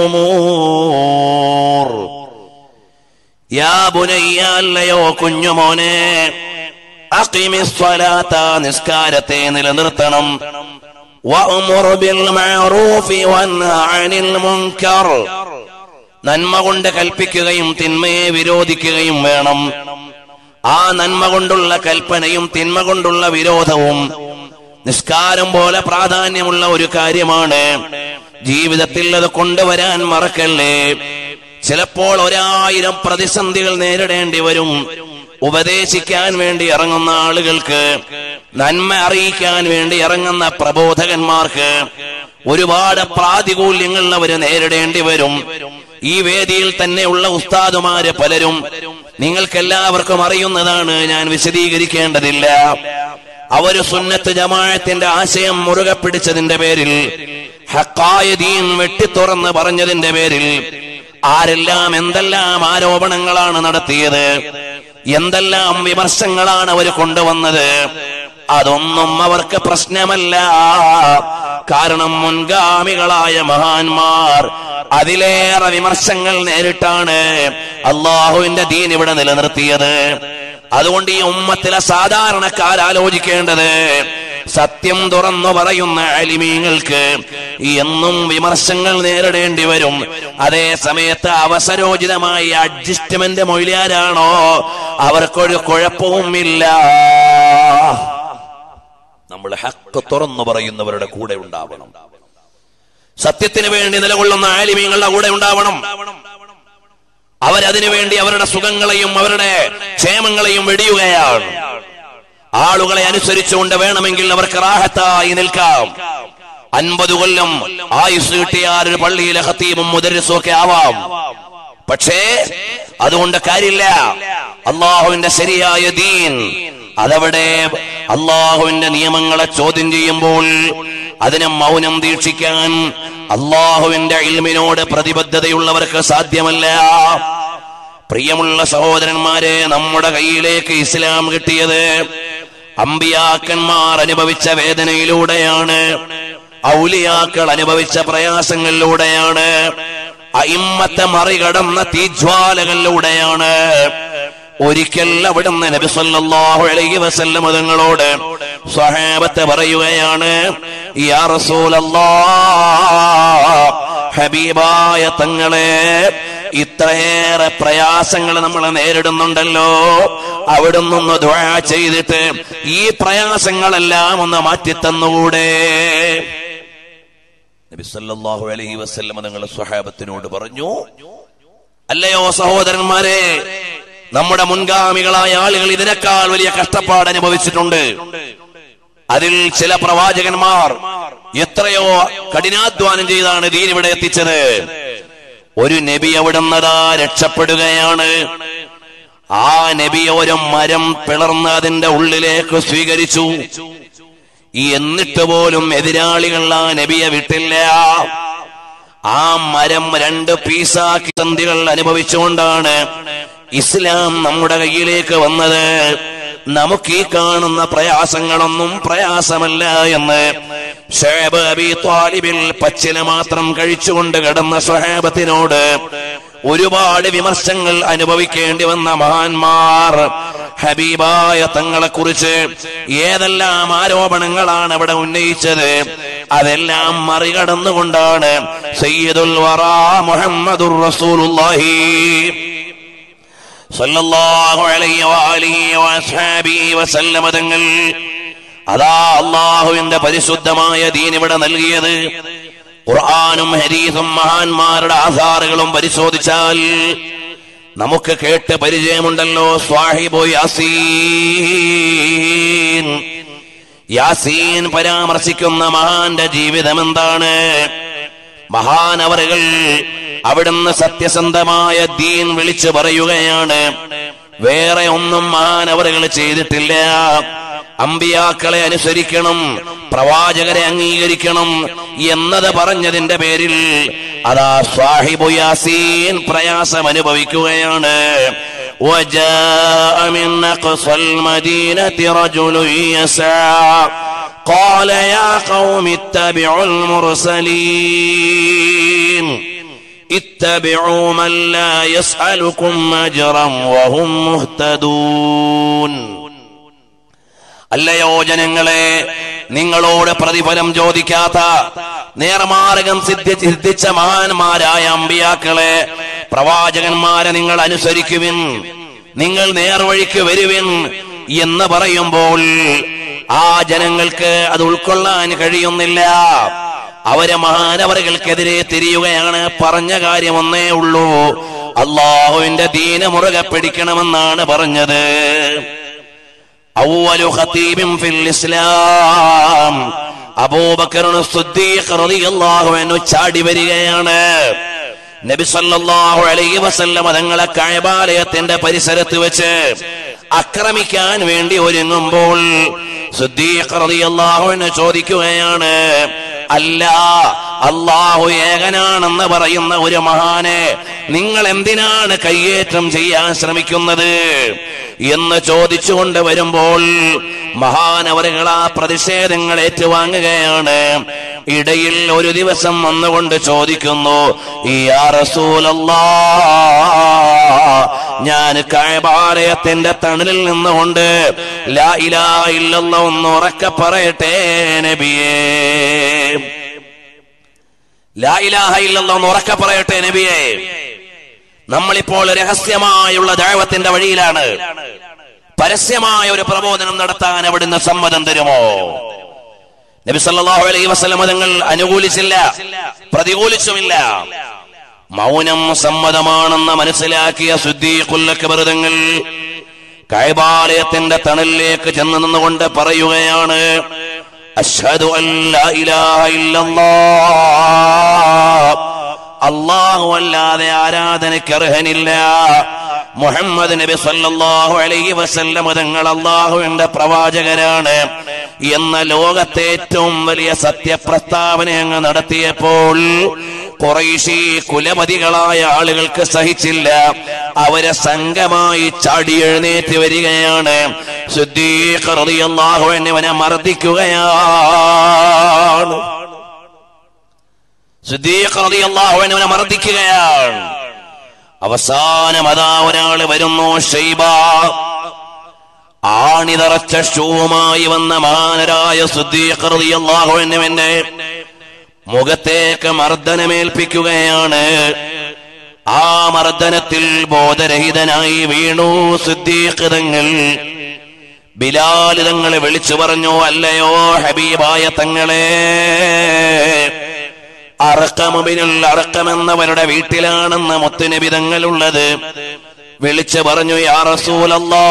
الأمور يا بني അല്ലയോ കുഞ്ഞുമോനെ അക്കിമിസ്വലാത്ത നിസ്കാരത്തെ നിലനിർത്തണം വഅ്മുർ ബിൽ മഅറൂഫി വൻഹ അനിൽ മുൻകർ നന്മ കൊണ്ട് കൽപ്പിക്കുകയും തിന്മയെ വിരോധിക്കുകയും വേണം ആ നന്മ കൊണ്ടുള്ള കൽപ്പനയും തിന്മ കൊണ്ടുള്ള വിരോധവും നിസ്കാരം പോലെ പ്രാധാന്യമുള്ള ഒരു കാര്യമാണ് ജീവിതത്തിൽ അത് കൊണ്ടുവരാൻ മറക്കല്ലേ ചിലപ്പോൾ ഒരായിരം പ്രതിസന്ധികൾ നേരിടേണ്ടി വരും ഉപദേശിക്കാൻ വേണ്ടി ഇറങ്ങുന്ന ആളുകൾക്ക് നന്മ അറിയിക്കാൻ വേണ്ടി ഇറങ്ങുന്ന പ്രബോധകന്മാർക്ക് ഒരുപാട് പ്രാതികൂല്യങ്ങൾ അവര് നേരിടേണ്ടി വരും ഈ വേദിയിൽ തന്നെയുള്ള ഉസ്താദുമാര് പലരും നിങ്ങൾക്ക് എല്ലാവർക്കും അറിയുന്നതാണ് ഞാൻ വിശദീകരിക്കേണ്ടതില്ല അവര് സുന്നത്ത് ജമാഅത്തിന്റെ ആശയം മുറുകെ പിടിച്ചതിന്റെ പേരിൽ ഹക്കായ ദീൻ വെട്ടിത്തുറന്ന് പറഞ്ഞതിന്റെ പേരിൽ ആരെല്ലാം എന്തെല്ലാം ആരോപണങ്ങളാണ് നടത്തിയത് എന്തെല്ലാം വിമർശങ്ങളാണ് അവർ കൊണ്ടുവന്നത് അതൊന്നും അവർക്ക് പ്രശ്നമല്ല കാരണം മുൻഗാമികളായ മഹാന്മാർ അതിലേറെ വിമർശങ്ങൾ നേരിട്ടാണ് അള്ളാഹുവിന്റെ ദീൻ ഇവിടെ നിലനിർത്തിയത് അതുകൊണ്ട് ഈ ഉമ്മത്തിലെ സാധാരണക്കാർ ആലോചിക്കേണ്ടത് സത്യം തുറന്നു പറയുന്ന അലിമീങ്ങൾക്ക് എന്നും വിമർശങ്ങൾ നേരിടേണ്ടി വരും അതേ സമയത്ത് അവസരോചിതമായി അഡ്ജസ്റ്റ്മെന്റ് മൊഴിയാരാണോ അവർക്കൊരു കുഴപ്പവുമില്ല നമ്മൾ ഹക്ക് തുറന്നു പറയുന്നവരുടെ കൂടെ ഉണ്ടാവണം സത്യത്തിന് വേണ്ടി നിലകൊള്ളുന്ന ആലിമീങ്ങളുടെ കൂടെ ഉണ്ടാവണം അവരതിനു വേണ്ടി അവരുടെ സുഖങ്ങളെയും അവരുടെ ക്ഷേമങ്ങളെയും വെടിയുകയാണ് ആളുകളെ അനുസരിച്ചുകൊണ്ട് വേണമെങ്കിൽ അവർക്ക് റാഹത്തായി നിൽക്കാം അൻപത് കൊല്ലം ആയുസ് കിട്ടിയാൽ ഒരു പള്ളിയിലെ ഹത്തീമും മുദരിസും ഒക്കെ ആവാം പക്ഷേ അതുകൊണ്ട് കാര്യമില്ല അള്ളാഹുവിന്റെ ശരിയായ ദീൻ അതവിടെ അള്ളാഹുവിന്റെ നിയമങ്ങളെ ചോദ്യം ചെയ്യുമ്പോൾ അതിനെ മൗനം ദീക്ഷിക്കാൻ അള്ളാഹുവിന്റെ ഇൽമിനോട് പ്രതിബദ്ധതയുള്ളവർക്ക് സാധ്യമല്ല പ്രിയമുള്ള സഹോദരന്മാരെ നമ്മുടെ കയ്യിലേക്ക് ഇസ്ലാം കിട്ടിയത് അമ്പിയാക്കന്മാർ അനുഭവിച്ച വേദനയിലൂടെയാണ് ഔലിയാക്കൾ അനുഭവിച്ച പ്രയാസങ്ങളിലൂടെയാണ് അയിമ്മത്തെ മറികടന്ന തീജ്വാലകളിലൂടെയാണ് ഒരിക്കൽ അവിടുന്ന് നബി സല്ലല്ലാഹു അലൈഹി വസല്ലം തങ്ങളോട് സ്വഹാബത്തെ പറയുകയാണ് യാ റസൂലല്ലാഹ് ഹബീബായ തങ്ങളെ ഇത്രയേറെ പ്രയാസങ്ങൾ നമ്മൾ നേരിടുന്നുണ്ടല്ലോ അവിടുന്ന് ഒന്ന് ദ്വാ ചെയ്തിട്ട് ഈ പ്രയാസങ്ങളെല്ലാം ഒന്ന് മാറ്റിത്തന്നുകൂടെ നബി സല്ലല്ലാഹു അലൈഹി വസല്ലം തങ്ങൾ സ്വഹാബത്തിനോട് പറഞ്ഞു അല്ലയോ സഹോദരന്മാരെ നമ്മുടെ മുൻഗാമികളായ ആളുകൾ ഇതിനേക്കാൾ വലിയ കഷ്ടപ്പാട് അനുഭവിച്ചിട്ടുണ്ട് അതിൽ ചില പ്രവാചകന്മാർ എത്രയോ കഠിനാധ്വാനം ചെയ്താണ് ദീൻ ഇവിടെ എത്തിച്ചത് ഒരു നബി അവിടുന്നതാ രക്ഷപ്പെടുകയാണ് ആ നബി ഒരു മരം പിളർന്ന് അതിന്റെ ഉള്ളിലേക്ക് സ്വീകരിച്ചു ഈ എന്നിട്ട് പോലും എതിരാളികൾ ആ നബിയെ വിട്ടില്ല ആ മരം രണ്ട് പീസാക്കി സന്ധികൾ അനുഭവിച്ചുകൊണ്ടാണ് ഇസ്ലാം നമ്മുടെ കയ്യിലേക്ക് വന്നത് നമുക്ക് ഈ കാണുന്ന പ്രയാസങ്ങളൊന്നും പ്രയാസമല്ല എന്ന് ഷേബ് അബി ത്വാലിബിൽ പച്ചില മാത്രം കഴിച്ചുകൊണ്ട് കിടന്ന സ്വഹാബത്തിനോട് ഒരുപാട് വിമർശങ്ങൾ അനുഭവിക്കേണ്ടി വന്ന മഹാന്മാർ ഹബീബായ തങ്ങളെ കുറിച്ച് ഏതെല്ലാം ആരോപണങ്ങളാണ് അവിടെ ഉന്നയിച്ചത് അതെല്ലാം മറികടന്നുകൊണ്ടാണ് സയ്യിദുൽ വറാ മുഹമ്മദുർ റസൂലുള്ളാഹി സല്ലല്ലാഹു അലൈഹി വആലിഹി വഅസ്ഹാബിഹി വസല്ലമ തങ്ങൾ അതാ അള്ളാഹുവിന്റെ പരിശുദ്ധമായ ദീൻ ഇവിടെ നൽകിയത് ഖുർആാനും ഹരീസും മഹാന്മാരുടെ ആധാറുകളും പരിശോധിച്ചാൽ നമുക്ക് കേട്ട് പരിചയമുണ്ടല്ലോ സ്വാഹിബോ യാസീൻ യാസീൻ പരാമർശിക്കുന്ന മഹാന്റെ ജീവിതം എന്താണ് മഹാനവറുകൾ അവിടുന്ന് സത്യസന്ധമായ ദീൻ വിളിച്ചു പറയുകയാണ് വേറെ ഒന്നും മഹാനവറുകൾ ചെയ്തിട്ടില്ല അമ്പിയാക്കളെ അനുസരിക്കണം പ്രവാചകരെ അംഗീകരിക്കണം എന്നത് പറഞ്ഞതിന്റെ പേരിൽ അതാ സാഹിബു യാസീൻ പ്രയാസം അനുഭവിക്കുകയാണ് وجاء من أقصى المدينة رجل يسعى قال يا قوم اتبعوا المرسلين اتبعوا من لا يسألكم أجرا وهم مهتدون അല്ലയോ ജനങ്ങളെ നിങ്ങളോട് പ്രതിഫലം ചോദിക്കാത്ത നേർമാർഗം സിദ്ധി സിദ്ധിച്ച മഹാന്മാരായ അമ്പിയാക്കളെ പ്രവാചകന്മാരെ നിങ്ങൾ അനുസരിക്കുവിൻ നിങ്ങൾ നേർവഴിക്ക് വരുവിൻ എന്ന് പറയുമ്പോൾ ആ ജനങ്ങൾക്ക് അത് ഉൾക്കൊള്ളാൻ കഴിയുന്നില്ല അവരെ മഹാനവറുകൾക്കെതിരെ തിരിയുകയാണ് പറഞ്ഞ കാര്യം ഒന്നേ ഉള്ളൂ അള്ളാഹുവിന്റെ ദീന മുറുകെ പിടിക്കണമെന്നാണ് പറഞ്ഞത് أول خطيب في الإسلام അബൂബക്കർ സിദ്ദീഖ് റളിയല്ലാഹു അൻഹു ചാടി വരികയാണ് നബി സല്ലല്ലാഹു അലൈഹി വസല്ലം തങ്ങളെ കഅബാലയത്തിന്റെ പരിസരത്ത് വെച്ച് ആക്രമിക്കാൻ വേണ്ടി ഒരുങ്ങുമ്പോൾ സിദ്ദീഖ് റളിയല്ലാഹു അൻഹു ചോദിക്കുകയാണ് അല്ല അള്ളാഹു ഏകനാണെന്ന് പറയുന്ന ഒരു മഹാനെ നിങ്ങൾ എന്തിനാണ് കയ്യേറ്റം ചെയ്യാൻ ശ്രമിക്കുന്നത് എന്ന് ചോദിച്ചുകൊണ്ട് വരുമ്പോൾ മഹാനവറുകൾ ആ പ്രതിഷേധങ്ങൾ ഏറ്റുവാങ്ങുകയാണ് ഇടയിൽ ഒരു ദിവസം വന്നുകൊണ്ട് ചോദിക്കുന്നു യാ റസൂലല്ലാ ഞാൻ കഴബാലയത്തിന്റെ തണലിൽ നിന്നുകൊണ്ട് ലാ ഇലാ ഇല്ലല്ല ഒന്ന് ഉറക്കെ പറയട്ടെ നബിയേ ലാ ഇലാഹ ഇല്ലല്ല ഒന്ന് ഉറക്കെ പറയട്ടെ നബിയേ നമ്മളിപ്പോൾ രഹസ്യമായുള്ള ദൈവത്തിന്റെ വഴിയിലാണ് പരസ്യമായ ഒരു പ്രബോധനം നടത്താൻ അവിടുന്ന് സമ്മതം തരുമോ നബി സല്ലല്ലാഹു അലൈഹി വസല്ലം തങ്ങൾ അനുകൂലിച്ചില്ല പ്രതികൂലിച്ചുമില്ല മൗനം സമ്മതമാണെന്ന് മനസ്സിലാക്കിയ ശുദ്ധീകുല്ലക്കബൃതങ്ങൾ കൈബാലയത്തിന്റെ തണലിലേക്ക് ചെന്ന് നിന്നുകൊണ്ട് പറയുകയാണ് അഷ്ഹദു അല്ലാ ഇലാഹ ഇല്ലല്ലാഹ് അള്ളാഹു അല്ലാതെ ആരാധനയ്ക്ക് അർഹനില്ല മുഹമ്മദ് നബി സല്ലല്ലാഹു അലൈഹി വസല്ലം തങ്ങൾ അള്ളാഹുവിന്റെ പ്രവാചകരാണ് എന്ന ലോകത്തെ ഏറ്റവും വലിയ സത്യപ്രസ്താവന അങ്ങ് നടത്തിയപ്പോൾ കുറേശി കുലപതികളായ ആളുകൾക്ക് സഹിച്ചില്ല അവരെ സംഘമായി ചാടി എഴുന്നേറ്റ് വരികയാണ് സിദ്ദീഖ് റളിയല്ലാഹു എന്നിവനെ മർദ്ദിക്കുകയാണ് സിദ്ദീഖ് റളിയല്ലാഹു അൻഹുവിനെ മർദ്ദിക്കുകയാണ് അവസാനം അതാ ഒരാള് വരുന്നു ഷൈബ ആണിതറച്ച ഷൂവുമായി വന്ന മഹാനരായ സിദ്ദീഖ് റളിയല്ലാഹു അൻഹുവിന്റെ മുഖത്തേക്ക് മർദ്ദനമേൽപ്പിക്കുകയാണ് ആ മർദ്ദനത്തിൽ ബോധരഹിതനായി വീണു സിദ്ദീഖ് തങ്ങൾ ബിലാൽ തങ്ങളെ വിളിച്ചു പറഞ്ഞു അല്ലയോ ഹബീബായ തങ്ങളെ അറക്കമുബിനുൽ അറക്കമെന്നവരുടെ വീട്ടിലാണെന്ന് മുത്തുനബി തങ്ങളുള്ളത് വിളിച്ചു പറഞ്ഞു യാ റസൂലല്ലാ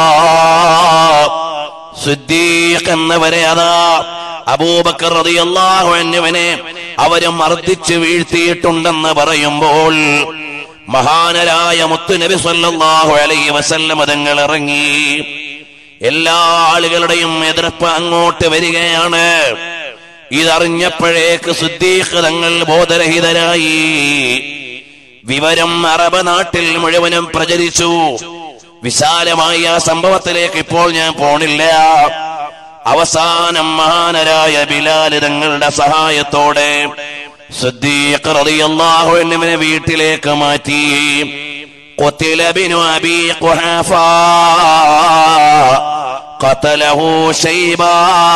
സിദ്ദീഖ് എന്നവരെ അതാ അബൂബക്കർ റളിയല്ലാഹു അൻഹുവിനെ അവരെ മർദ്ദിച്ച് വീഴ്ത്തിയിട്ടുണ്ടെന്ന് പറയുമ്പോൾ മഹാനരായ മുത്തുനബി സല്ലല്ലാഹു അലൈഹി വസല്ലം തങ്ങൾ ഇറങ്ങി എല്ലാ ആളുകളുടെയും എതിർപ്പ് അങ്ങോട്ട് വരികയാണ് ഇതറിഞ്ഞപ്പോഴേക്ക് സിദ്ദീഖ് തങ്ങൾ ബോധരഹിതരായി വിവരം അറബ് നാട്ടിൽ മുഴുവനും പ്രചരിച്ചു വിശാലമായ ആ സംഭവത്തിലേക്ക് ഇപ്പോൾ ഞാൻ പോണില്ല അവസാനം മഹാനരായ ബിലാൽ തങ്ങളുടെ സഹായത്തോടെ സിദ്ദീഖ് റളിയല്ലാഹു അൻഹുവിനെ വീട്ടിലേക്ക് മാറ്റി قتل ابن ابي قحافه قتله شيبا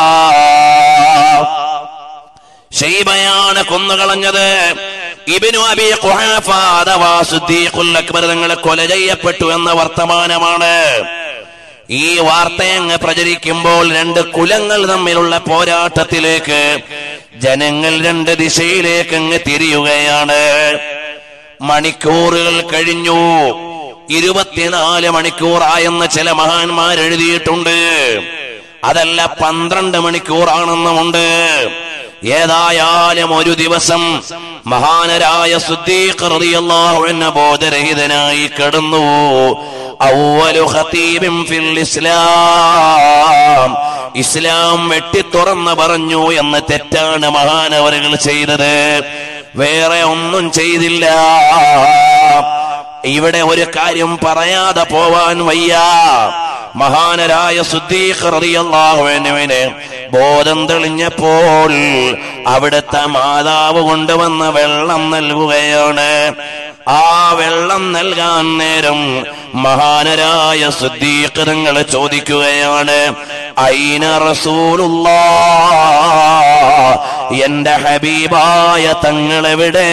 ഷെയ്ബയാണ് കൊന്നുകളഞ്ഞത് ഇബിനു അബി ഖുഹാഫ അഥവാ സിദ്ദീഖുൽ അക്ബർ തങ്ങളെ കൊല ചെയ്യപ്പെട്ടു എന്ന വർത്തമാനമാണ് ഈ വാർത്തയങ്ങ് പ്രചരിക്കുമ്പോൾ രണ്ട് കുലങ്ങൾ തമ്മിലുള്ള പോരാട്ടത്തിലേക്ക് ജനങ്ങൾ രണ്ട് ദിശയിലേക്ക് അങ്ങ് തിരിയുകയാണ് മണിക്കൂറുകൾ കഴിഞ്ഞു ഇരുപത്തിനാല് മണിക്കൂറായെന്ന് ചില മഹാന്മാർ എഴുതിയിട്ടുണ്ട് അതല്ല പന്ത്രണ്ട് മണിക്കൂറാണെന്നുമുണ്ട് ഏതായാലും ഒരു ദിവസം മഹാനരായ സുദ്ദീഖ് റളിയല്ലാഹു അൻഹു ബോധരഹിതനായി കിടന്നു അവലു ഖതീബിൻ ഫിൽ ഇസ്ലാം ഇസ്ലാം വെട്ടി തുറന്ന് പറഞ്ഞു എന്ന് തെറ്റാണ് മഹാനവറുകൾ ചെയ്തത് വേറെ ഒന്നും ചെയ്തില്ല ഇവിടെ ഒരു കാര്യം പറയാതെ പോവാൻ വയ്യ മഹാനരായ സുദ്ദീഖ് റളിയല്ലാഹു അൻഹുവിന് ബോധം തെളിഞ്ഞപ്പോൾ അവിടുത്തെ മാതാവ് കൊണ്ടുവന്ന വെള്ളം നൽകുകയാണ് ആ വെള്ളം നൽകാൻ നേരം മഹാനരായ സുദ്ദീഖ് തങ്ങൾ ചോദിക്കുകയാണ് ഐന റസൂലുള്ളാ എന്റെ ഹബീബായ തങ്ങളെവിടെ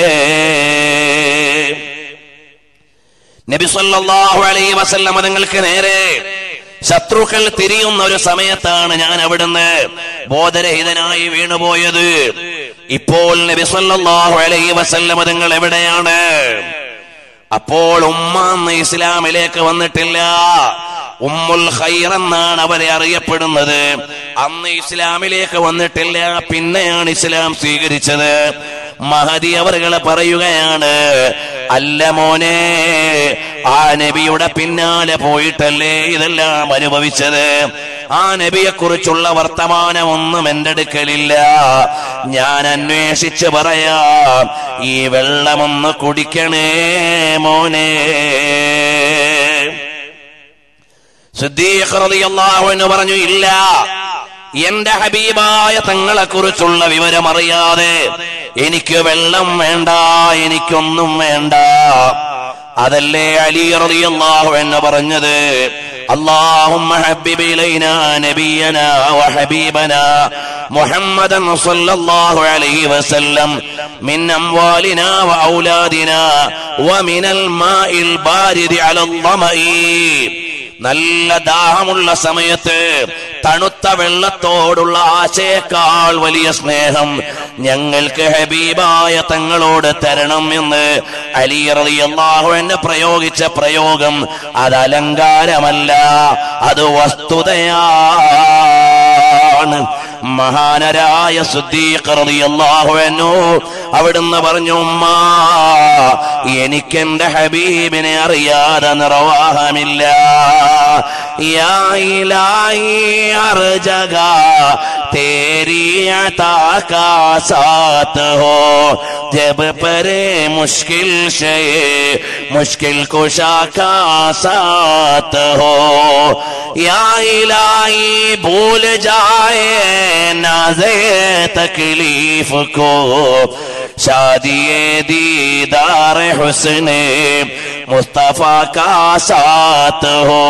നബി സല്ലല്ലാഹു അലൈഹി വസല്ലം നിങ്ങൾക്ക് നേരെ ശത്രുക്കൾ തിരിയുന്ന ഒരു സമയത്താണ് ഞാൻ അവിടുന്ന് ബോധരഹിതനായി വീണുപോയത് ഇപ്പോൾ നബി സല്ലല്ലാഹു അലൈഹി വസല്ലം നിങ്ങൾ എവിടെയാണ് അപ്പോൾ ഉമ്മ അന്ന് ഇസ്ലാമിലേക്ക് വന്നിട്ടില്ല ഉമ്മുൽ ഖൈർ എന്നാണ് അവരെ അറിയപ്പെടുന്നത് അന്ന് ഇസ്ലാമിലേക്ക് വന്നിട്ടില്ല പിന്നെയാണ് ഇസ്ലാം സ്വീകരിച്ചത് മഹതി അവറുകൾ പറയുകയാണ് അല്ല മോനെ ആ നബിയുടെ പിന്നാലെ പോയിട്ടല്ലേ ഇതെല്ലാം അനുഭവിച്ചത് ആ നബിയെ കുറിച്ചുള്ള വർത്തമാനം ഒന്നും എന്റെ അടുക്കലില്ല ഞാൻ അന്വേഷിച്ച് പറയാം ഈ വെള്ളമൊന്ന് കുടിക്കണേ മോനെ സിദ്ദീഖ് റളിയല്ലാഹു അൻഹു പറഞ്ഞു ഇല്ല എന്റെ ഹബീബായ തങ്ങളെ കുറിച്ചുള്ള വിവരം അറിയാതെ എനിക്ക് വെള്ളം വേണ്ട എനിക്കൊന്നും വേണ്ട അതല്ലേ അലി റളിയല്ലാഹു അൻഹു പറഞ്ഞത് اللهم حبب إلينا نبينا وحبيبنا محمدا صلى الله عليه وسلم من أموالنا وأولادنا ومن الماء البارد على الظمأ നല്ല ദാഹമുള്ള സമയത്ത് തണുത്ത വെള്ളത്തോടുള്ള ആശയേക്കാൾ വലിയ സ്നേഹം ഞങ്ങൾക്ക് ഹബീബായ തങ്ങളോട് തരണം എന്ന് അലി റളിയല്ലാഹു എന്നെ പ്രയോഗിച്ച പ്രയോഗം അത് അലങ്കാരമല്ല അത് വസ്തുതയാണ് മഹാനരായ സുദ്ദീഖ് റളിയല്ലാഹു അൻഹു അവിടുന്ന് പറഞ്ഞു ഉമ്മ എനിക്ക് എന്റെ ഹബീബിനെ അറിയാതെ നിർവാഹമില്ല യാ ഇലാഹി ഹർ ജഗ तेरी अता का साथ हो जब परे मुश्किल से मुश्किल कुशा का साथ हो या इलाही भूल जाए नाजे तकलीफ को शादी दीदार हुस्ने मुस्तफा का साथ हो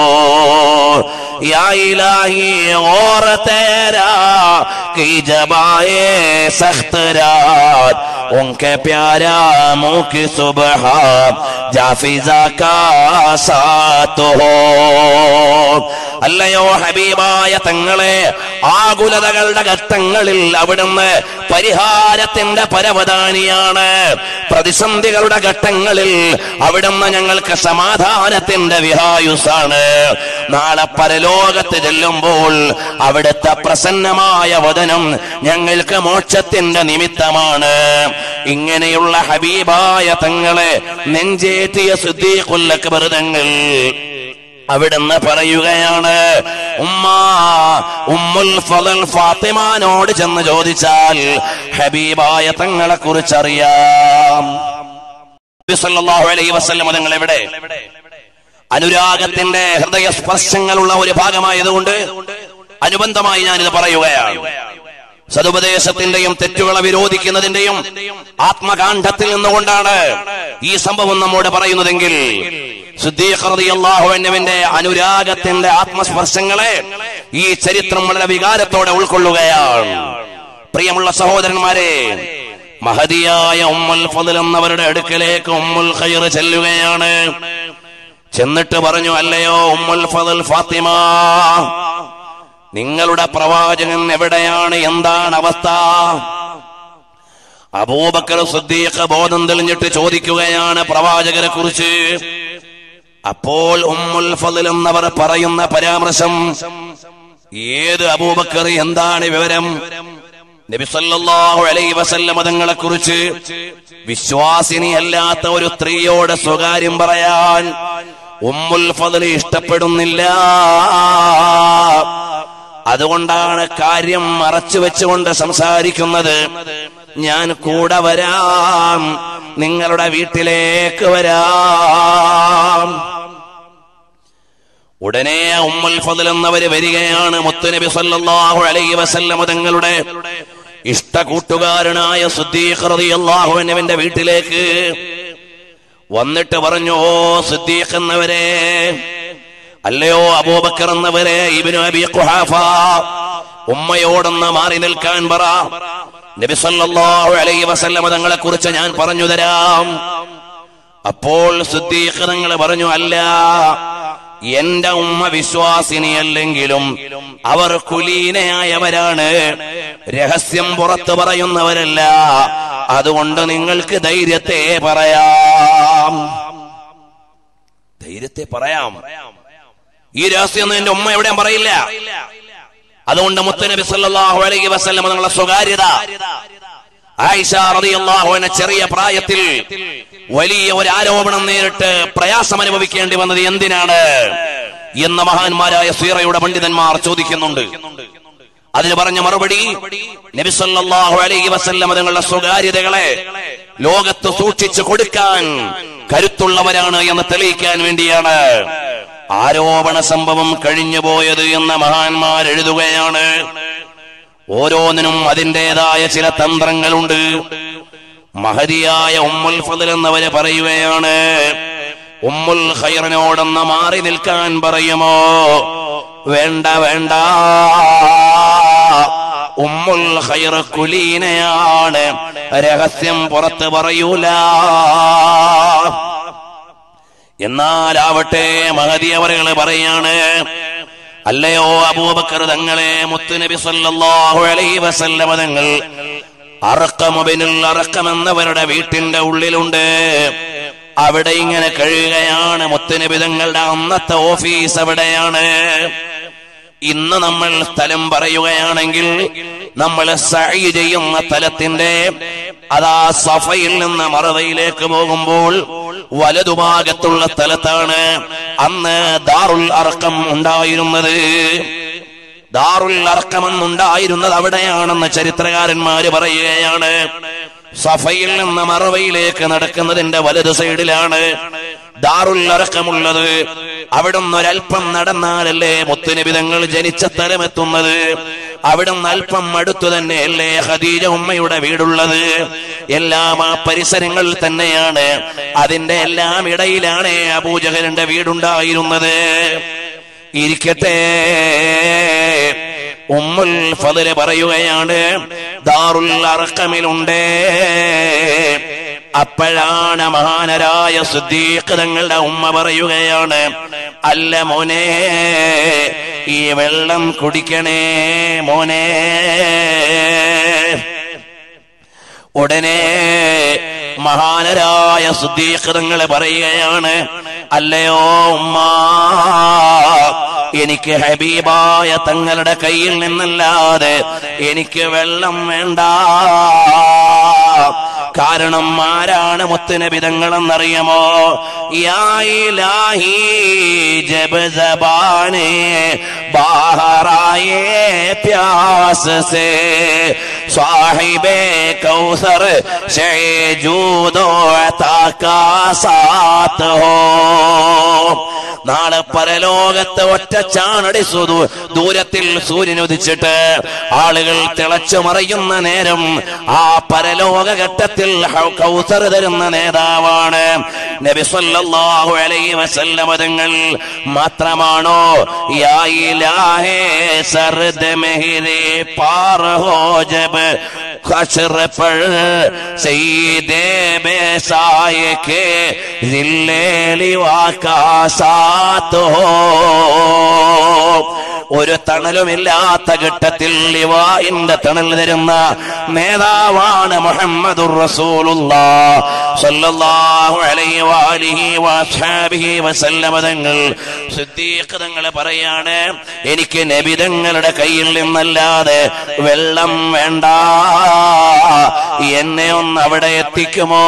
या इलाही और तेरा की जबाए सख्त रात उनके प्यारा मुंह की सुबह जाफिजा का साथ हो അല്ലയോ ഹബീബായ തങ്ങളെ ആകുലതകളുടെ ഘട്ടങ്ങളിൽ അവിടുന്ന് പരിഹാരത്തിന്റെ പരവതാനിയാണ് പ്രതിസന്ധികളുടെ ഘട്ടങ്ങളിൽ അവിടുന്ന് ഞങ്ങൾക്ക് സമാധാനത്തിന്റെ വിഹായുസാണ് നാളെ പരലോകത്ത് ചെല്ലുമ്പോൾ അവിടുത്തെ പ്രസന്നമായ വദനം ഞങ്ങൾക്ക് മോക്ഷത്തിന്റെ നിമിത്തമാണ് ഇങ്ങനെയുള്ള ഹബീബായ തങ്ങളെ നെഞ്ചേറ്റിയ ശുദ്ധീകുല്ലക്ക് തങ്ങൾ അവിടുന്ന് പറയുകയാണ് ഉമ്മ ഉമ്മുൽ ഫളൽ ഫാത്തിമാനോട് ചെന്ന് ചോദിച്ചാൽ ഹബീബായ തങ്ങളെ കുറിച്ചറിയാം നബി സല്ലല്ലാഹു അലൈഹി വസല്ലം തങ്ങൾ എവിടെ അനുരാഗത്തിന്റെ ഹൃദയ സ്പർശങ്ങളുള്ള ഒരു ഭാഗമായതുകൊണ്ട് അനുബന്ധമായി ഞാനിത് പറയുകയാണ് സതുപദേശത്തിന്റെയും തെറ്റുകളെ വിരോധിക്കുന്നതിന്റെയും ആത്മകാന്ഡത്തിൽ നിന്നുകൊണ്ടാണ് ഈ സംഭവം നമ്മോട് പറയുന്നതെങ്കിൽ സുദ്ദീഖ്റിയാഹുവിന്റെ അനുരാഗത്തിന്റെ ആത്മസ്പർശങ്ങളെ ഈ ചരിത്രം വളരെ വികാരത്തോടെ ഉൾക്കൊള്ളുകയാണ് പ്രിയമുള്ള സഹോദരന്മാരെ മഹതിയായ ഉമ്മുൽ ഫضൽ എന്നവരുടെ അടുക്കലേക്ക് ഉമ്മുൽ ഖൈർ ചെല്ലുകയാണ് ചെന്നിട്ട് പറഞ്ഞു അല്ലയോ ഉമ്മുൽ ഫضൽ ഫാത്തിമ നിങ്ങളുടെ പ്രവാചകൻ എവിടെയാണ് എന്താണ് അവസ്ഥ അബൂബക്കർ സുദ്ദീഖ് ബോധം തെളിഞ്ഞിട്ട് ചോദിക്കുകയാണ് പ്രവാചകരെ കുറിച്ച് അപ്പോൾ ഉമ്മുൽ ഫضൽ എന്നവർ പറയുന്ന പരാമർശം ഏത് അബൂബക്കർ എന്താണ് വിവരം നബി സല്ലല്ലാഹു അലൈഹി വസല്ലം തങ്ങളെ കുറിച്ച് വിശ്വാസിനിയല്ലാത്ത ഒരു സ്ത്രീയോട് സ്വകാര്യം പറയാൻ ഉമ്മുൽ ഫضൽ ഇഷ്ടപ്പെടുന്നില്ല അതുകൊണ്ടാണ് കാര്യം മറച്ചു വെച്ചുകൊണ്ട് സംസാരിക്കുന്നത് ഞാൻ കൂടെ വരാം നിങ്ങളുടെ വീട്ടിലേക്ക് വരാം ഉടനെ ഉമ്മുൽ ഫضൽ എന്നവര് വരികയാണ് മുത്തുനബി സല്ലല്ലാഹു അലൈഹി വസല്ലം തങ്ങളുടെ ഇഷ്ട കൂട്ടുകാരനായ സുദ്ദീഖ് റളിയല്ലാഹു അൻഹുവിന്റെ വീട്ടിലേക്ക് വന്നിട്ട് പറഞ്ഞു ഓ സുദ്ദീഖ് എന്നവരെ അല്ലയോ അബൂബക്കർ എന്നവരെ ഇബ്നു അബി ഖുഹാഫ ഉമ്മയോടൊന്ന് മാറി നിൽക്കാൻ പറ നബി സല്ലല്ലാഹു അലൈഹി വസല്ലം തങ്ങളെ കുറിച്ച് ഞാൻ പറഞ്ഞു തരാം അപ്പോൾ സുദ്ദീഖ് തങ്ങൾ പറഞ്ഞു അല്ല എന്റെ ഉമ്മ വിശ്വാസിനിയല്ലെങ്കിലും അവർ കുലീനയായവരാണ് രഹസ്യം പുറത്തു പറയുന്നവരല്ല അതുകൊണ്ട് നിങ്ങൾക്ക് ധൈര്യത്തെ പറയാം ധൈര്യത്തെ പറയാം ഈ രഹസ്യം എന്റെ ഉമ്മ എവിടെയും പറയില്ല അതുകൊണ്ട് മുത്തനബി സല്ലല്ലാഹു അലൈഹി വസല്ലം നിങ്ങളെ സ്വകാര്യത ആയിഷ റളിയല്ലാഹു അൻഹ ചെറിയ പ്രായത്തിൽ വലിയ ഒരു ആരോപണം നേരിട്ട് പ്രയാസം അനുഭവിക്കേണ്ടി വന്നത് എന്തിനാണ് എന്ന് മഹാന്മാരായ സീറയുടെ പണ്ഡിതന്മാർ ചോദിക്കുന്നുണ്ട് അതിന് പറഞ്ഞ മറുപടി നബി സല്ലല്ലാഹു അലൈഹി വസല്ലം തങ്ങളുടെ സ്വകാര്യതകളെ ലോകത്ത് സൂക്ഷിച്ചു കൊടുക്കാൻ കരുത്തുള്ളവരാണ് എന്ന് തെളിയിക്കാൻ വേണ്ടിയാണ് ആരോപണ സംഭവം കഴിഞ്ഞുപോയത് എന്ന് മഹാന്മാർ എഴുതുകയാണ് ഓരോന്നിനും അതിൻ്റെതായ ചില തന്ത്രങ്ങളുണ്ട് മഹതിയായ ഉമ്മുൽ ഫضൽ എന്നവര് പറയുകയാണ് ഉമ്മുൽ ഖൈറിനോടൊന്ന് മാറി നിൽക്കാൻ പറയുമോ വേണ്ട വേണ്ട ഉമ്മുൽ ഖൈർ കുലീനയാണ് രഹസ്യം പുറത്ത് പറയൂല എന്നാലാവട്ടെ മഹതി അവരുകൾ പറയാണ് അല്ലയോ അബൂബക്കർ തങ്ങളെ മുത്തുനബി സല്ലല്ലാഹു അലൈഹി വസല്ലമ തങ്ങൾ അറക്കമുബിനുൽ അറക്കം എന്നവരുടെ വീട്ടിന്റെ ഉള്ളിലുണ്ട് അവിടെ ഇങ്ങനെ കഴിയുകയാണ് മുത്തുനബി തങ്ങളുടെ അന്നത്തെ ഓഫീസ് എവിടെയാണ് ഇന്ന് നമ്മൾ സ്ഥലം പറയുകയാണെങ്കിൽ നമ്മൾ സഹി ചെയ്യുന്ന സ്ഥലത്തിന്റെ അതാ സഫയിൽ നിന്ന് മറവയിലേക്ക് പോകുമ്പോൾ വലതുഭാഗത്തുള്ള സ്ഥലത്താണ് അന്ന് ദാറുൽ അറക്കം ഉണ്ടായിരുന്നത് ദാറുൽ അറക്കം എന്നുണ്ടായിരുന്നത് അവിടെയാണെന്ന് ചരിത്രകാരന്മാര് പറയുകയാണ് സഫയിൽ നിന്ന് മറവയിലേക്ക് നടക്കുന്നതിന്റെ വലത് സൈഡിലാണ് ദാറുൽ അറക്കമുള്ളത് അവിടുന്ന് ഒരല്പം നടന്നാലല്ലേ മുത്തുനിബിതങ്ങൾ ജനിച്ച സ്ഥലമെത്തുന്നത് അവിടുന്ന് അല്പം അടുത്തു തന്നെയല്ലേ ഖദീജ ഉമ്മയുടെ വീടുള്ളത് എല്ലാം ആ പരിസരങ്ങളിൽ തന്നെയാണ് അതിന്റെ എല്ലാം ഇടയിലാണ് അബൂജഹലിന്റെ വീടുണ്ടായിരുന്നത് ഇരിക്കട്ടെ ഉമ്മുൽ ഫضല് പറയുകയാണ് ദാറുൽ അറക്കമിലുണ്ട് അപ്പോഴാണ് മഹാനരായ സുദ്ദീഖ് തങ്ങളുടെ ഉമ്മ പറയുകയാണ് അല്ല മോനെ ഈ വെള്ളം കുടിക്കണേ മോനെ ഉടനെ മഹാനരായ സുദ്ദീഖ് പറയുകയാണ് അല്ലയോ ഉമ്മ എനിക്ക് ഹബീബായ തങ്ങളുടെ കയ്യിൽ നിന്നല്ലാതെ എനിക്ക് വെള്ളം വേണ്ട കാരണം ആരാണ് മുത്തുനബിതങ്ങളെന്നറിയമോ യായി ജബ് ജബാനെ ബാഹറായേ പ്യാസ് സേ സാഹിബേ കൗസർ ശേ ജൂദോ താക്കാ സാത്ത് ഹോ നാളെ പരലോകത്ത് ഒറ്റ ചാണടി സുദൂ ദൂരത്തിൽ സൂര്യൻ ഉദിച്ചിട്ട് ആളുകൾ തിളച്ചു മറിയുന്ന നേരം ആ പരലോക ഘട്ടത്തിൽ ഹൗ- കൗസർ തരുന്ന നേതാവാണ് നബി സല്ലല്ലാഹു അലൈഹി വസല്ലമ തങ്ങൾ മാത്രമാണോ യാ ഇലാഹേ സർദ് മെഹ്രെ പാർ ഹോ ജബ് खसर पर सईदे बेसाय के जिले लिवा का साथ हो ഒരു തണലുമില്ലാത്ത ഘട്ടത്തിൽ ലിവായിന്റെ തണൽ തരുന്ന നേതാവാണ് മുഹമ്മദുർ റസൂലുള്ളാഹ് സ്വല്ലല്ലാഹു അലൈഹി വആലിഹി വഅസ്ഹാബിഹി വസല്ലമ തങ്ങൾ സിദ്ദീഖ് തങ്ങൾ പറയാണ് എനിക്ക് നബി തങ്ങളുടെ കയ്യിൽ നിന്നല്ലാതെ വെള്ളം വേണ്ട എന്നെ ഒന്ന് അവിടെ എത്തിക്കുമോ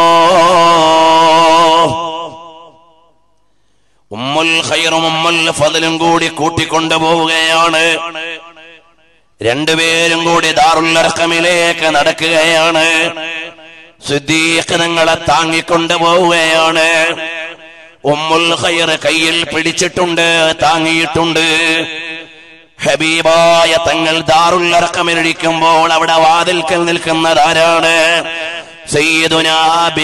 ഉമ്മുൽ ഖൈറും ഉമ്മുൽ ഫضലും കൂടി കൂട്ടിക്കൊണ്ടു പോവുകയാണ് രണ്ടുപേരും കൂടി ദാറുൽ അർഖമിലേക്ക് നടക്കുകയാണ് സിദ്ദീഖ് നിങ്ങളെ താങ്ങിക്കൊണ്ടു പോവുകയാണ് ഉമ്മുൽ ഖൈർ കയ്യിൽ പിടിച്ചിട്ടുണ്ട് താങ്ങിയിട്ടുണ്ട് ഹബീബായ തങ്ങൾ ദാറുൽ അർഖമിലിരിക്കുമ്പോൾ അവിടെ വാതിൽക്കൽ നിൽക്കുന്നത് ആരാണ് സയ്യിദുനാ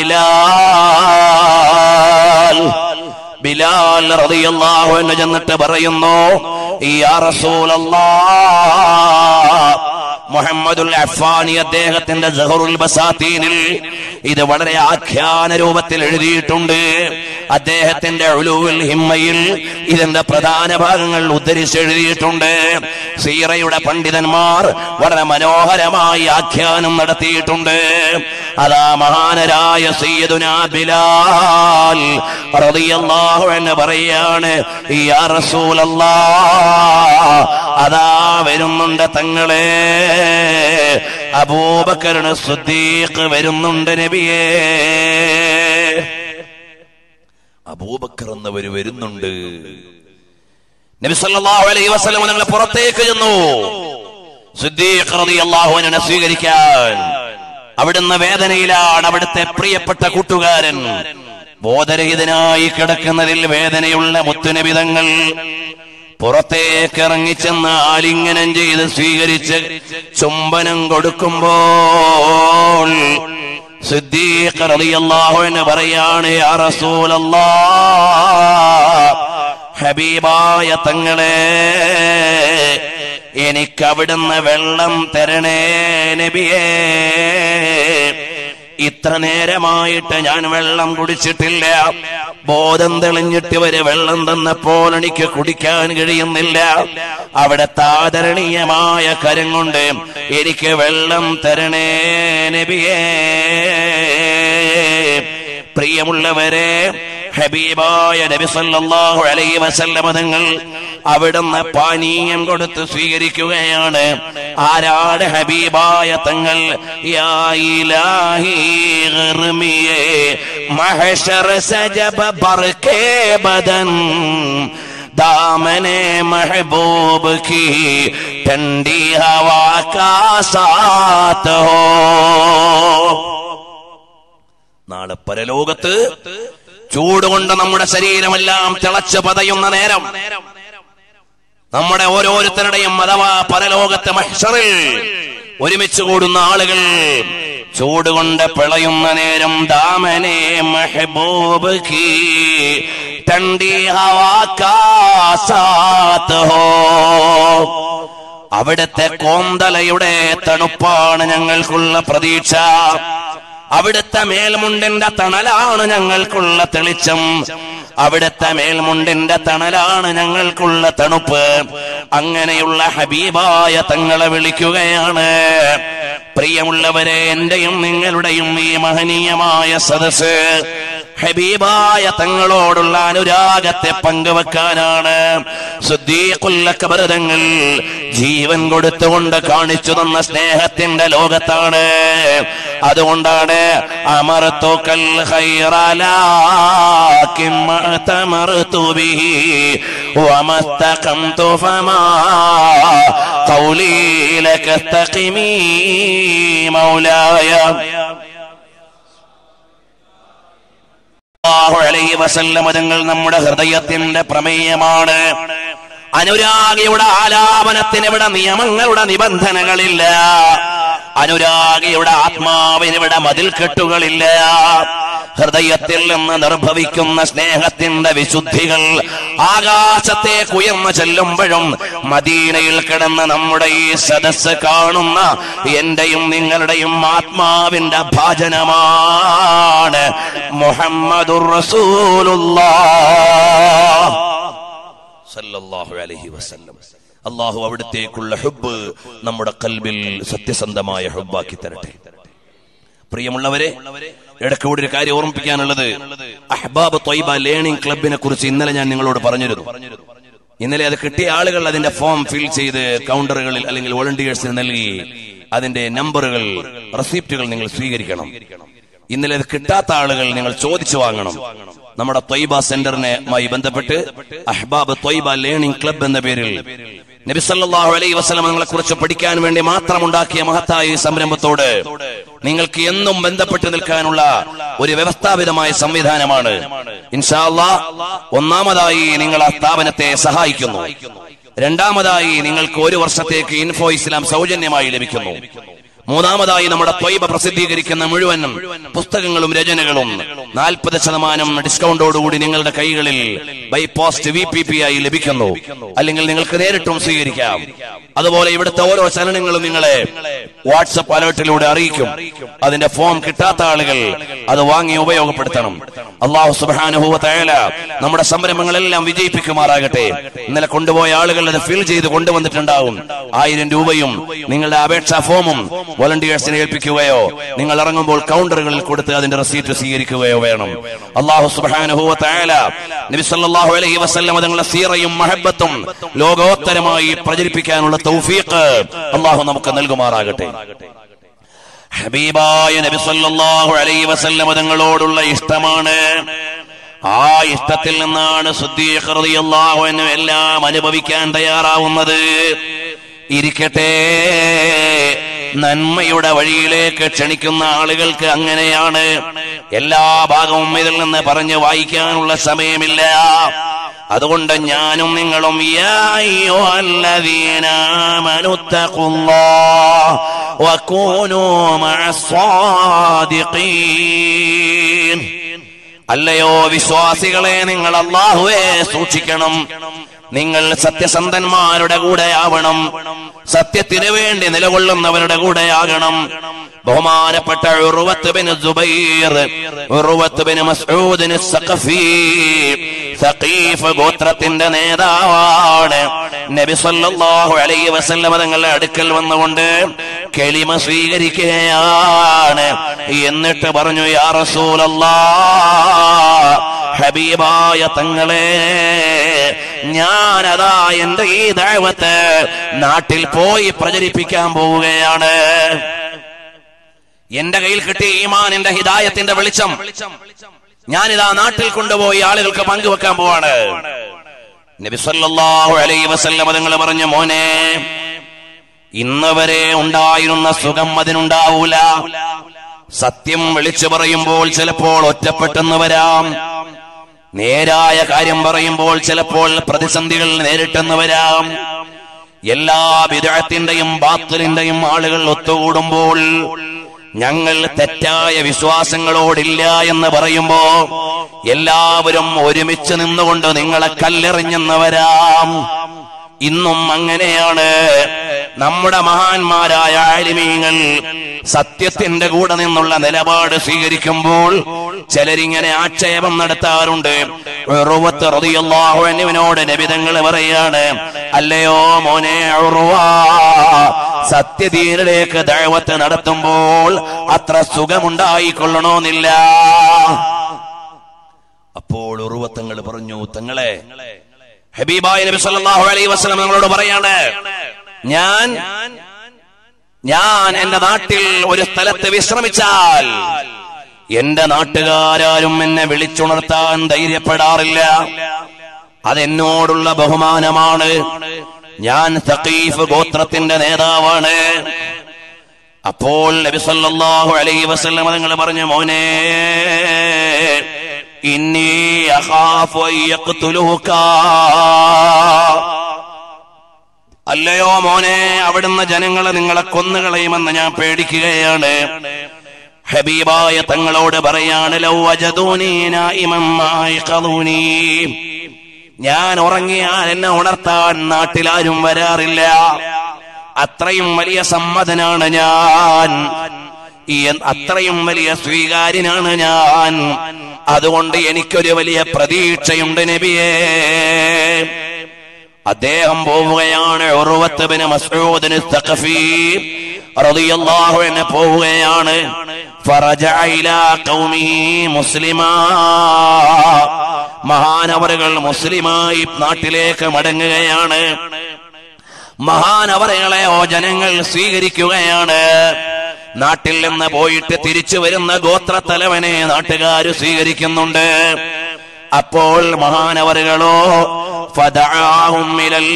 ബിലാൽ ബിലാൽ റളിയല്ലാഹു അൻഹു ചെന്നിട്ട് പറയുന്നു യാ റസൂലല്ലാഹ് മുഹമ്മദുൽ അഫ്ഫാനി അദ്ദേഹത്തിന്റെ സഹറുൽ ബസാത്തീനിൽ ഇത് വളരെ ആഖ്യാന രൂപത്തിൽ എഴുതിയിട്ടുണ്ട് അദ്ദേഹത്തിന്റെ ഉലൂൽ ഹിമ്മയിൽ ഇതിന്റെ പ്രധാന ഭാഗങ്ങൾ ഉദ്ധരിച്ച് എഴുതിയിട്ടുണ്ട് സീറയുടെ പണ്ഡിതന്മാർ വളരെ മനോഹരമായി ആഖ്യാനം നടത്തിയിട്ടുണ്ട് അതാ മഹാനരായ സയ്യിദുനാ ബിലാൽ റളിയല്ലാഹു അൻഹു പറയാണ് യാ റസൂലല്ലാഹ് അതാ വരുന്നുണ്ട് തങ്ങളെ അബൂബക്കറിന് സുദ്ദീഖ് വരുന്നുണ്ട് നബിയേ അബൂബക്കർ എന്നവര് വരുന്നുണ്ട് നബി സല്ലല്ലാഹു അലൈഹി വസല്ലം നിങ്ങൾ പുറത്തേക്ക് ചെന്നു സിദ്ദീഖ് റളിയല്ലാഹു അൻഹുവിനെ സ്വീകരിക്കാൻ അവിടുന്ന് വേദനയിലാണ് അവിടുത്തെ പ്രിയപ്പെട്ട കൂട്ടുകാരൻ ബോധരഹിതനായി കിടക്കുന്നതിൽ വേദനയുള്ള മുത്തുനബിതങ്ങൾ പുറത്തേക്ക് ഇറങ്ങിച്ചെന്ന് ആലിംഗനം ചെയ്ത് സ്വീകരിച്ച് ചുംബനം കൊടുക്കുമ്പോൾ സിദ്ദീഖ് റളിയല്ലാഹു അൻഹു പറയാണ് യാ റസൂലല്ലാഹ് ഹബീബായ തങ്ങളെ എനിക്ക് അവിടുന്ന് വെള്ളം തരണേ നബിയേ ഇത്ര നേരമായിട്ട് ഞാൻ വെള്ളം കുടിച്ചിട്ടില്ല ബോധം തെളിഞ്ഞിട്ട് വരെ വെള്ളം തന്നപ്പോൾ എനിക്ക് കുടിക്കാൻ കഴിയുന്നില്ല അവിടെ താദരണീയമായ കരം കൊണ്ട് എനിക്ക് വെള്ളം തരണേ നബിയേ പ്രിയമുള്ളവരെ ഹബീബായ നബി സല്ലല്ലാഹു അലൈഹി വസല്ലമ തങ്ങൾ അവിടുന്ന് പാനീയം കൊടുത്ത് സ്വീകരിക്കുകയാണ് ആരാണ് ഹബീബായ തങ്ങൾ യാ ഇലാഹി ഗർമിയേ മഹശർ സജബ ബർകേ ബദൻ दामने महबूब की ठंडी हवा का साथ हो നാളെ പരലോകത്ത് ചൂടുകൊണ്ട് നമ്മുടെ ശരീരമെല്ലാം തിളച്ച് പതയുന്ന നേരം നമ്മുടെ ഓരോരുത്തരുടെയും അഥവാ പരലോകത്തെ മഹ്ഷറിൽ ഒരുമിച്ച് കൂടുന്ന ആളുകൾ ചൂടുകൊണ്ട് പിളയുന്ന നേരം ദാമനെ മെഹബൂബ് കീ ടണ്ടി ഹവാ കാ സാത്ത് ഹോ അവിടുത്തെ കോന്തലയുടെ തണുപ്പാണ് ഞങ്ങൾക്കുള്ള പ്രതീക്ഷ അവിടുത്തെ മേൽമുണ്ടിന്റെ തണലാണ് ഞങ്ങൾക്കുള്ള തെളിച്ചം അവിടുത്തെ മേൽമുണ്ടിന്റെ തണലാണ് ഞങ്ങൾക്കുള്ള തണുപ്പ് അങ്ങനെയുള്ള ഹബീബായ തങ്ങളെ വിളിക്കുകയാണ് പ്രിയമുള്ളവരെ എന്റെയും നിങ്ങളുടെയും ഈ മഹനീയമായ സദസ് ഹബീബായ തങ്ങളോടുള്ള അനുരാഗത്തെ പങ്കുവെക്കാനാണ് ശുദ്ധീകുല്ലക്കബരതങ്ങൾ ജീവൻ കൊടുത്തുകൊണ്ട് കാണിച്ചു തന്ന സ്നേഹത്തിന്റെ ലോകത്താണ് അതുകൊണ്ടാണ് അമർത്തുക്കൽ മൗലായ വസല്ലമതങ്ങൾ നമ്മുടെ ഹൃദയത്തിന്റെ പ്രമേയമാണ് അനുരാഗിയുടെ ആലാപനത്തിന് ഇവിടെ നിയമങ്ങളുടെ നിബന്ധനകളില്ല അനുരാഗിയുടെ ആത്മാവിന് ഇവിടെ മതിൽക്കെട്ടുകളില്ല ഹൃദയത്തിൽ നിന്ന് നിർഭവിക്കുന്ന സ്നേഹത്തിന്റെ വിശുദ്ധികൾ ആകാശത്തേക്ക് ഉയർന്നു ചെല്ലുമ്പോഴും മദീനയിൽ കിടന്ന് നമ്മുടെ ഈ സദസ് കാണുന്ന എന്റെയും നിങ്ങളുടെയും ആത്മാവിന്റെ ഭാജനമാണ് മുഹമ്മദുർ റസൂലുള്ളാഹ് സല്ലല്ലാഹു അലൈഹി വസല്ലം അള്ളാഹു അവിടത്തേക്കുള്ള ഹുബ് നമ്മുടെ കൽബിൽ സത്യസന്ധമായ ഹുബാക്കി തരട്ടെ പ്രിയമുള്ളവരെ ഇടയ്ക്ക് കൂടി ഒരു കാര്യം ഓർമ്മിപ്പിക്കാനുള്ളത് അഹ്ബാബ് ത്വയ്ബ ലേണിംഗ് ക്ലബിനെ കുറിച്ച് ഇന്നലെ ഞാൻ നിങ്ങളോട് പറഞ്ഞിരുന്നു ഇന്നലെ അത് കിട്ടിയ ആളുകൾ അതിന്റെ ഫോം ഫിൽ ചെയ്ത് കൗണ്ടറുകളിൽ അല്ലെങ്കിൽ വോളണ്ടിയേഴ്സിന് നൽകി അതിന്റെ നമ്പറുകൾ റെസിപ്റ്റുകൾ നിങ്ങൾ സ്വീകരിക്കണം ഇന്നലെ അത് കിട്ടാത്ത ആളുകൾ നിങ്ങൾ ചോദിച്ചു വാങ്ങണം നമ്മുടെ ത്വയ്ബ സെന്ററിനുമായി ബന്ധപ്പെട്ട് അഹ്ബാബ് ത്വയ്ബ ലേണിംഗ് ക്ലബ് എന്ന പേരിൽ നബി സല്ലല്ലാഹു അലൈഹി വസല്ലം നിങ്ങളെ കുറിച്ച് പഠിക്കാൻ വേണ്ടി മാത്രം ഉണ്ടാക്കിയ മഹത്തായ ഈ സംരംഭത്തോട് നിങ്ങൾക്ക് എന്നും ബന്ധപ്പെട്ട് നിൽക്കാനുള്ള ഒരു വ്യവസ്ഥാപിതമായ സംവിധാനമാണ് ഇൻഷാ അല്ലാഹ് ഒന്നാമതായി നിങ്ങൾ ആ സ്ഥാപനത്തെ സഹായിക്കുന്നു രണ്ടാമതായി നിങ്ങൾക്ക് ഒരു വർഷത്തേക്ക് ഇൻഫോ ഇസ്ലാം സൗജന്യമായി ലഭിക്കുന്നു മൂന്നാമതായി നമ്മുടെ ത്വയ്ബ പ്രസിദ്ധീകരിക്കുന്ന മുഴുവനും പുസ്തകങ്ങളും രചനകളും നാൽപ്പത് ശതമാനം ഡിസ്കൗണ്ടോടുകൂടി നിങ്ങളുടെ കൈകളിൽ by post V P P ആയി ലഭിക്കുന്നു അല്ലെങ്കിൽ നിങ്ങൾക്ക് നേരിട്ടും സ്വീകരിക്കാം അതുപോലെ ഇവിടുത്തെ ഓരോ ചലനങ്ങളും നിങ്ങളെ വാട്സപ്പ് അലേർട്ടിലൂടെ അറിയിക്കും അതിന്റെ ഫോം കിട്ടാത്ത ആളുകൾ അത് വാങ്ങി ഉപയോഗപ്പെടുത്തണം അള്ളാഹു സുബാനുഭവ തയ്യല നമ്മുടെ സംരംഭങ്ങളെല്ലാം വിജയിപ്പിക്കുമാറാകട്ടെ ഇന്നലെ കൊണ്ടുപോയ ആളുകൾ അത് ഫിൽ ചെയ്ത് കൊണ്ടുവന്നിട്ടുണ്ടാവും ആയിരം രൂപയും നിങ്ങളുടെ അപേക്ഷാ ഫോമും വോളണ്ടിയേഴ്സിനെ ഏൽപ്പിക്കുകയോ നിങ്ങൾ ഇറങ്ങുമ്പോൾ കൗണ്ടറുകളിൽ കൊടുത്ത് അതിന്റെ റെസീറ്റ് സ്വീകരിക്കുകയോ വേണം അള്ളാഹു സുബാനുഭവ തയ്യല നബി സല്ലല്ലാഹു അലൈഹി വസല്ലം തങ്ങളുടെ സീറയും മഹബത്തും ലോകോത്തരമായി പ്രചരിപ്പിക്കാനുള്ള തൗഫീഖ് അള്ളാഹു നമുക്ക് നൽകുമാറാകട്ടെ ഹബീബായ നബി സല്ലല്ലാഹു അലൈഹി വസല്ലം തങ്ങളോടുള്ള ഇഷ്ടമാണ് ആ ഇഷ്ടത്തിൽ നിന്നാണ് സുദ്ദീഖ് റളിയല്ലാഹു അൻഹു എല്ലാം അനുഭവിക്കാൻ തയ്യാറാവുന്നത് ഇരിക്കട്ടെ നന്മയുടെ വഴിയിലേക്ക് ക്ഷണിക്കുന്ന ആളുകൾക്ക് അങ്ങനെയാണ് എല്ലാ ഭാഗവും ഇതിൽ നിന്ന് പറഞ്ഞ് വായിക്കാനുള്ള സമയമില്ല അതുകൊണ്ട് ഞാനും നിങ്ങളും യാ അയ്യുഹല്ലദീന ആമനു തഖുല്ലാഹ് വകൂനൂ മഅസ്സാദിഖീൻ അല്ലയോ വിശ്വാസികളെ നിങ്ങൾ അള്ളാഹുവെ സൂക്ഷിക്കണം നിങ്ങൾ സത്യസന്ധന്മാരുടെ കൂടെയാവണം സത്യത്തിന് വേണ്ടി നിലകൊള്ളുന്നവരുടെ കൂടെയാകണം ബഹുമാനപ്പെട്ട Urwah bin Zubair Urwah bin മസ്ഊദിന് സഖഫി സഖീഫ് ഗോത്രത്തിന്റെ നേതാവാണ് നബി സല്ലല്ലാഹു അലൈഹി വസല്ലമ തങ്ങളുടെ അടുക്കൽ വന്നുകൊണ്ട് കെളിമ സ്വീകരിക്കുകയാണ് എന്നിട്ട് പറഞ്ഞു യാ റസൂലല്ലാ ഹബീബായ തങ്ങളെ ഞാനതാ എന്റെ ഈ ദൈവത്ത് നാട്ടിൽ പോയി പ്രചരിപ്പിക്കാൻ പോവുകയാണ് എന്റെ കയ്യിൽ കിട്ടിയ ഈമാനിന്റെ ഹിദായത്തിന്റെ വെളിച്ചം ഞാനിതാ നാട്ടിൽ കൊണ്ടുപോയി ആളുകൾക്ക് പങ്കുവെക്കാൻ പോവാണ് നബി സല്ലല്ലാഹു അലൈഹി വസല്ലം തങ്ങൾ പറഞ്ഞു മോനെ ഇന്ന് വരെ ഉണ്ടായിരുന്ന സുഖം അതിനുണ്ടാവൂല സത്യം വിളിച്ചു പറയുമ്പോൾ ചിലപ്പോൾ ഒറ്റപ്പെട്ടെന്ന് വരാം നേരായ കാര്യം പറയുമ്പോൾ ചിലപ്പോൾ പ്രതിസന്ധികൾ നേരിട്ടെന്ന് വരാം എല്ലാ വിദഗ്ധത്തിന്റെയും ബാത്തലിന്റെയും ആളുകൾ ഒത്തുകൂടുമ്പോൾ ഞങ്ങൾ തെറ്റായ വിശ്വാസങ്ങളോടില്ല എന്ന് പറയുമ്പോ എല്ലാവരും ഒരുമിച്ച് നിന്നുകൊണ്ട് നിങ്ങളെ കല്ലെറിഞ്ഞെന്ന് വരാം ഇന്നും അങ്ങനെയാണ് നമ്മുടെ മഹാന്മാരായ ആലിമീങ്ങൾ സത്യത്തിന്റെ കൂടെ നിന്നുള്ള നിലപാട് സ്വീകരിക്കുമ്പോൾ ചിലരിങ്ങനെ ആക്ഷേപം നടത്താറുണ്ട് ഉറുവത്ത് റളിയല്ലാഹു അൻഹുവിനോട് നബിതങ്ങൾ പറയാണ് അല്ലയോ മോനെ ഉറുവ സത്യദീനിലേക്ക് ദഅവത്ത് നടത്തുമ്പോൾ അത്ര സുഖമുണ്ടായിക്കൊള്ളണമെന്നില്ല അപ്പോൾ ഉറുവത്തങ്ങൾ പറഞ്ഞു തങ്ങളെ ഹബീബായ നബി സല്ലല്ലാഹു അലൈഹി വസല്ലം നമ്മളോട് പറയാണ് ഞാൻ ഞാൻ എന്റെ നാട്ടിൽ ഒരു സ്ഥലത്ത് വിശ്രമിച്ചാൽ എന്റെ നാട്ടുകാരും എന്നെ വിളിച്ചുണർത്താൻ ധൈര്യപ്പെടാറില്ല അതെന്നോടുള്ള ബഹുമാനമാണ് ഞാൻ സഖീഫ് ഗോത്രത്തിന്റെ നേതാവാണ് അപ്പോൾ നബി സല്ലല്ലാഹു അലൈഹി വസല്ലം നിങ്ങൾ പറഞ്ഞു മോനെ ഇന്നി അഖാഫു അൻ യഖ്തുലൂക അല്ലയോ മോനെ അവിടുന്ന് ജനങ്ങളെ നിങ്ങളെ കൊന്നുകളയുമെന്ന് ഞാൻ പേടിക്കുകയാണ് ഹബീബായ തങ്ങളോട് പറയാണ് ലൗ വജദൂനി നായിമൻ മായിഖദൂനി. ഞാൻ ഉറങ്ങിയാൽ എന്നെ ഉണർത്താൻ നാട്ടിലാരും വരാറില്ല അത്രയും വലിയ സമ്മതനാണ് ഞാൻ ഈ അത്രയും വലിയ സ്വീകാര്യനാണ് ഞാൻ അതുകൊണ്ട് എനിക്കൊരു വലിയ പ്രതീക്ഷയുണ്ട് നബിയേ അദ്ദേഹം പോവുകയാണ് ഉറുവത്ത് ബിൻ മസ്ഊദിന് സഖഫി റളിയല്ലാഹു അൻഹു പോവുകയാണ് ഫറജഅ ഇലാ ഖൗമിഹി മുസ്ലിമാ മഹാനവറുകൾ മുസ്ലിമായി നാട്ടിലേക്ക് മടങ്ങുകയാണ് മഹാനവറുകളെ ഓ ജനങ്ങൾ സ്വീകരിക്കുകയാണ് നാട്ടിൽ നിന്ന് പോയിട്ട് തിരിച്ചു വരുന്ന ഗോത്രത്തലവനെ നാട്ടുകാർ സ്വീകരിക്കുന്നുണ്ട് അപ്പോൾ മഹാനവറുകളോ ഫദഅഹും ഇലൽ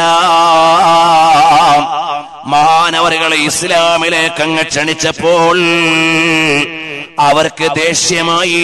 ഇസ്ലാം മഹാനവറുകളെ ഇസ്ലാമിലേക്ക് അങ്ങ് ക്ഷണിച്ചപ്പോൾ അവർക്ക് ദേഷ്യമായി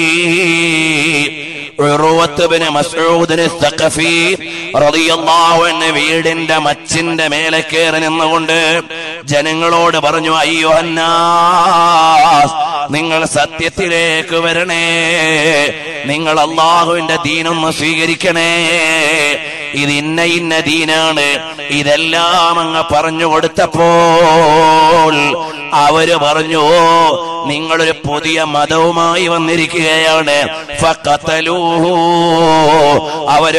ഉറുവത്ത് ബിൻ മസ്ഊദിന് സഖഫി റളിയല്ലാഹു അൻഹു വീടിന്റെ മച്ചിന്റെ മേലെ കയറി നിന്നുകൊണ്ട് ജനങ്ങളോട് പറഞ്ഞു അയ്യോന്നാസ് നിങ്ങൾ സത്യത്തിലേക്ക് വരണേ നിങ്ങൾ അള്ളാഹുവിന്റെ ദീനൊന്ന് സ്വീകരിക്കണേ ഇത് ഇന്ന ഇന്ന ദീനാണ് ഇതെല്ലാം അങ്ങ് പറഞ്ഞു കൊടുത്തപ്പോൾ അവര് പറഞ്ഞു "ഓ, നിങ്ങളൊരു പുതിയ മതവുമായി വന്നിരിക്കുകയാണ് ഫഖതലൂഹു. അവര്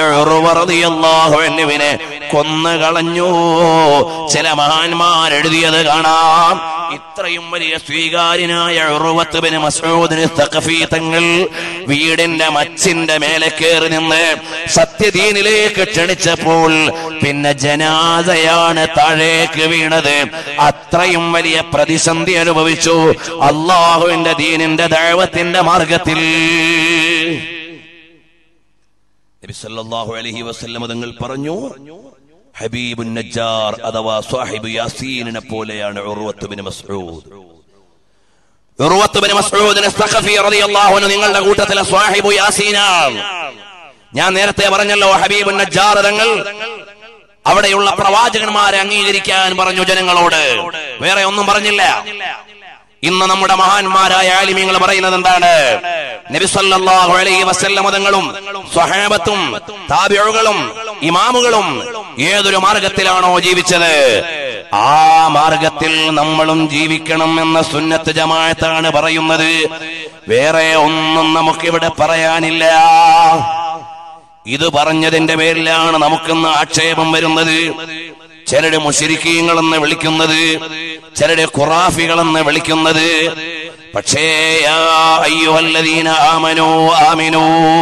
ഉറുവറിയാഹുവിനെ കൊന്നുകളഞ്ഞു ചില മഹാന്മാർ എഴുതിയത് കാണാം ഇത്രയും വലിയ സ്വീകാര്യനായ ഉറുവത്ത് ബിൻ മസ്ഊദിന് തഖഫി തങ്ങൾ വീടിന്റെ മച്ചിന്റെ മേലെ കയറി നിന്ന് സത്യദീനിലേക്ക് ക്ഷണിച്ചപ്പോൾ പിന്നെ ജനാദയാണ് താഴേക്ക് വീണത് അത്രയും വലിയ പ്രതിസന്ധി അനുഭവിച്ചു അള്ളാഹുവിന്റെ ദീനിന്റെ ദൈവത്തിന്റെ മാർഗത്തിൽ നബി സല്ലല്ലാഹു അലൈഹി വസല്ലം തങ്ങൾ പറഞ്ഞു ഹബീബുൻ നജ്ജാർ അഥവാ സാഹിബ് യാസീനിനെ പോലെയാണ് Urwah bin Masud Urwah bin മസ്ഊദിന് സഖഫി റളിയല്ലാഹു അൻഹു നിങ്ങളുടെ കൂട്ടത്തിലെ സാഹിബു യാസീനാണ് ഞാൻ നേരത്തെ പറഞ്ഞല്ലോ ഹബീബുൻ നജ്ജാർ തങ്ങൾ അവിടെയുള്ള പ്രവാചകന്മാരെ അംഗീകരിക്കാൻ പറഞ്ഞു ജനങ്ങളോട് വേറെ ഒന്നും പറഞ്ഞില്ല ഇന്ന് നമ്മുടെ മഹാന്മാരായ ആലിമ്യങ്ങൾ പറയുന്നത് എന്താണ് നബി സല്ലല്ലാഹു അലൈഹി വസല്ലം തങ്ങളും സ്വഹാബത്തും താബിഉകളും ഇമാമുകളും ഏതൊരു മാർഗത്തിലാണോ ജീവിച്ചത് ആ മാർഗത്തിൽ നമ്മളും ജീവിക്കണം എന്ന സുന്നത്ത് ജമാഅത്താണ് പറയുന്നത് വേറെ ഒന്നും നമുക്കിവിടെ പറയാനില്ല ഇത് പറഞ്ഞതിന്റെ പേരിലാണ് നമുക്കിന്ന് ആക്ഷേപം വരുന്നത് ചിലര് മുഷിരിക്കീങ്ങളെന്ന് വിളിക്കുന്നത് ചിലര് ഖുറാഫികളെന്ന് വിളിക്കുന്നത് പക്ഷേ യാ അയ്യുഹല്ലദീന ആമനൂ ആമിനൂ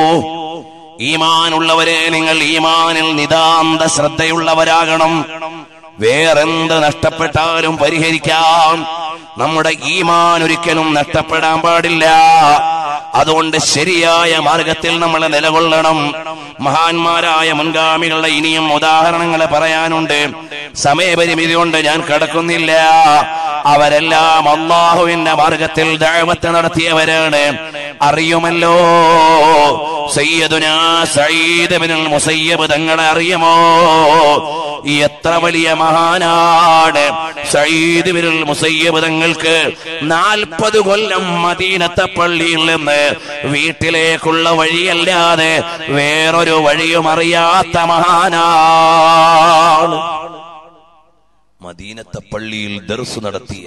ഈമാനുള്ളവരെ നിങ്ങൾ ഈമാനിൽ നിതാന്ത ശ്രദ്ധയുള്ളവരാകണം വേറെന്ത് നഷ്ടപ്പെട്ടാലും പരിഹരിക്കാം നമ്മുടെ ഈമാൻ ഒരിക്കലും നഷ്ടപ്പെടാൻ പാടില്ല അതുകൊണ്ട് ശരിയായ മാർഗത്തിൽ നമ്മൾ നിലകൊള്ളണം മഹാന്മാരായ മുൻഗാമികളുടെ ഇനിയും ഉദാഹരണങ്ങൾ പറയാനുണ്ട് സമയപരിമിതി കൊണ്ട് ഞാൻ കടക്കുന്നില്ല അവരെല്ലാം അള്ളാഹുവിന്റെ മാർഗത്തിൽ ദഴവത്ത് നടത്തിയവരാണ് അറിയുമല്ലോ സയ്യദുനാ സയ്യിദ് ബിനുൽ മുസയ്യബ് തങ്ങളെ അറിയുമോ എത്ര വലിയ മഹാനാണ് സയ്യിദ് ബിനുൽ മുസയ്യബ് തങ്ങൾക്ക് നാൽപ്പത് കൊല്ലം മദീനത്തെ പള്ളിയിൽ നിന്ന് വീട്ടിലേക്കുള്ള വഴിയല്ലാതെ വേറൊരു വഴിയും അറിയാത്ത മഹാനാണ് മദീനത്തെ പള്ളിയിൽ ദർസ് നടത്തിയ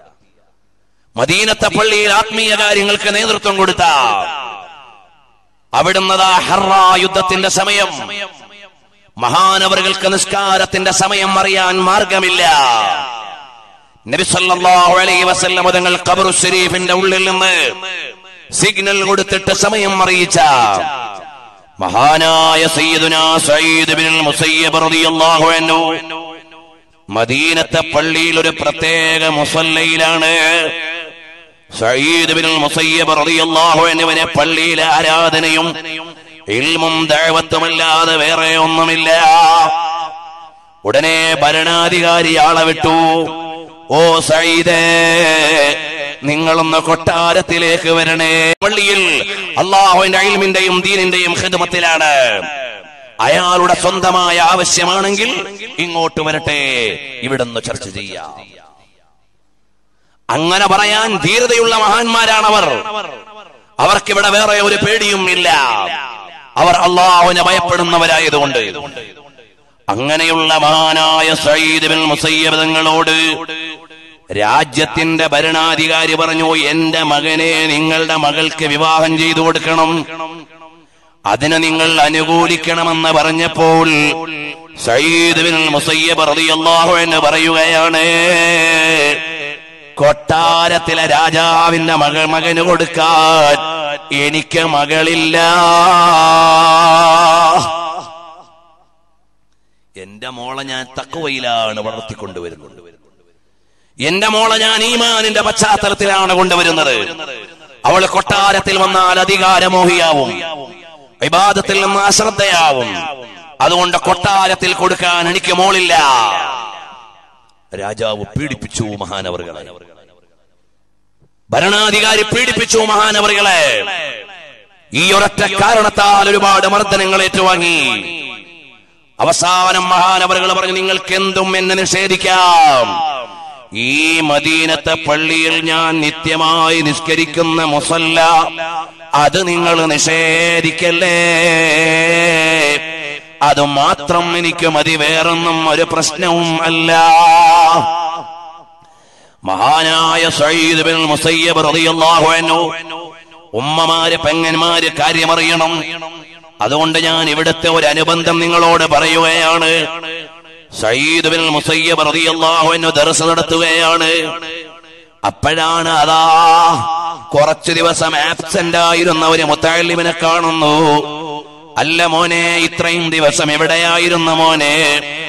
മദീനത്തെ പള്ളിയിൽ ആത്മീയ കാര്യങ്ങൾക്ക് നേതൃത്വം കൊടുത്ത അവിടുന്നതാ ഹറ യുദ്ധത്തിന്റെ സമയം മഹാനവറുകൾക്ക് നിസ്കാരത്തിന്റെ സമയം അറിയാൻ മാർഗമില്ല നബി സല്ലല്ലാഹു അലൈഹി വസല്ലം തങ്ങൾ ഖബറു ശരീഫിന്റെ ഉള്ളിൽ നിന്ന് സിഗ്നൽ കൊടുത്തിട്ട് സമയം അറിയിച്ച മഹാനായ സയ്യിദുനാ സയ്യിദ് ബിൻ മുസയ്യബ് റളിയല്ലാഹു അൻഹു മദീനത്തെ പള്ളിയിൽ ഒരു പ്രത്യേക മുസല്ലയിലാണ് സയ്യിദ് ബിൻ മുസയ്യബ് റളിയല്ലാഹു അൻഹുവിനെ പള്ളിയിലെ ആരാധനയും ഇൽമും ദഅവത്തുമല്ലാതെ വേറെ ഒന്നുമില്ല ഉടനെ ഭരണാധികാരി ആളെ വിട്ടു ഓ സയ്യിദേ നിങ്ങളൊന്ന് കൊട്ടാരത്തിലേക്ക് വരണേ പള്ളിയിൽ അള്ളാഹുവിന്റെ അയിൽമിന്റെയും ദീനിന്റെയും ഹിദ്മത്തിലാണ് അയാളുടെ സ്വന്തമായ ആവശ്യമാണെങ്കിൽ ഇങ്ങോട്ട് വരട്ടെ ഇവിടുന്ന് ചർച്ച ചെയ്യാം അങ്ങനെ പറയാൻ ധീരതയുള്ള മഹാന്മാരാണവർ അവർക്കിവിടെ വേറെ ഒരു പേടിയും ഇല്ല അവർ അള്ളാഹുവിനെ ഭയപ്പെടുന്നവരായതുകൊണ്ട് അങ്ങനെയുള്ള മഹാനായ സയ്യിദ് ബിൻ മുസയ്യബ് തങ്ങളോട് രാജ്യത്തിന്റെ ഭരണാധികാരി പറഞ്ഞു എന്റെ മകനെ നിങ്ങളുടെ മകൾക്ക് വിവാഹം ചെയ്തു കൊടുക്കണം അതിനെ നിങ്ങൾ അനുകൂലിക്കണമെന്ന് പറഞ്ഞപ്പോൾ സയ്യിദ് ബിൻ മുസയ്യബ് റളിയല്ലാഹു അൻഹു പറയുകയാണ് കൊട്ടാരത്തിലെ രാജാവിന്റെ മകൾ മകന് കൊടുക്കാൻ എനിക്ക് മകളില്ല എന്റെ മോളെ ഞാൻ തക്കവയിലാണ് വളർത്തിക്കൊണ്ടുവരുന്നത് എന്റെ മോളെ ഞാൻ ഈമാനിന്റെ പശ്ചാത്തലത്തിലാണ് കൊണ്ടുവരുന്നത് അവൾ കൊട്ടാരത്തിൽ വന്നാൽ അധികാരമോഹിയാവും വിവാദത്തിൽ നിന്ന് അശ്രദ്ധയാവും അതുകൊണ്ട് കൊട്ടാരത്തിൽ കൊടുക്കാൻ എനിക്ക് മോളില്ല രാജാവ് പീഡിപ്പിച്ചു മഹാനവറുകളെ ഭരണാധികാരി പീഡിപ്പിച്ചു മഹാനവറുകളെ ഈ ഒരൊറ്റ കാരണത്താൽ ഒരുപാട് മർദ്ദനങ്ങൾ ഏറ്റുവാങ്ങി അവസാനം മഹാനവറുകൾ പറഞ്ഞു നിങ്ങൾക്ക് എന്തും എന്നെ നിഷേധിക്കാം ഈ മദീനത്തെ പള്ളിയിൽ ഞാൻ നിത്യമായി നിസ്കരിക്കുന്ന മുസല്ല അത് നിങ്ങൾ നിഷേധിക്കല്ലേ അത് മാത്രം എനിക്ക് മതി വേറൊന്നും ഒരു പ്രശ്നവും അല്ല മഹാനായ സയ്യിദ് ബിൻ മുസയ്യബ് റളിയല്ലാഹു അൻഹു ഉമ്മമാര് പെങ്ങന്മാര് കാര്യമറിയണം അതുകൊണ്ട് ഞാൻ ഇവിടുത്തെ ഒരു അനുബന്ധം നിങ്ങളോട് പറയുകയാണ് സയ്യിദ് ബിൻ മുസയ്യബ് റളിയല്ലാഹു അൻഹു ദർസ് നടത്തുകയാണ് അപ്പോഴാണ് അതാ കുറച്ചു ദിവസം ആബ്സെന്റ് ആയിരുന്ന ഒരു മുത്താലിമിനെ കാണുന്നു അല്ല മോനെ ഇത്രയും ദിവസം എവിടെയായിരുന്നു മോനെ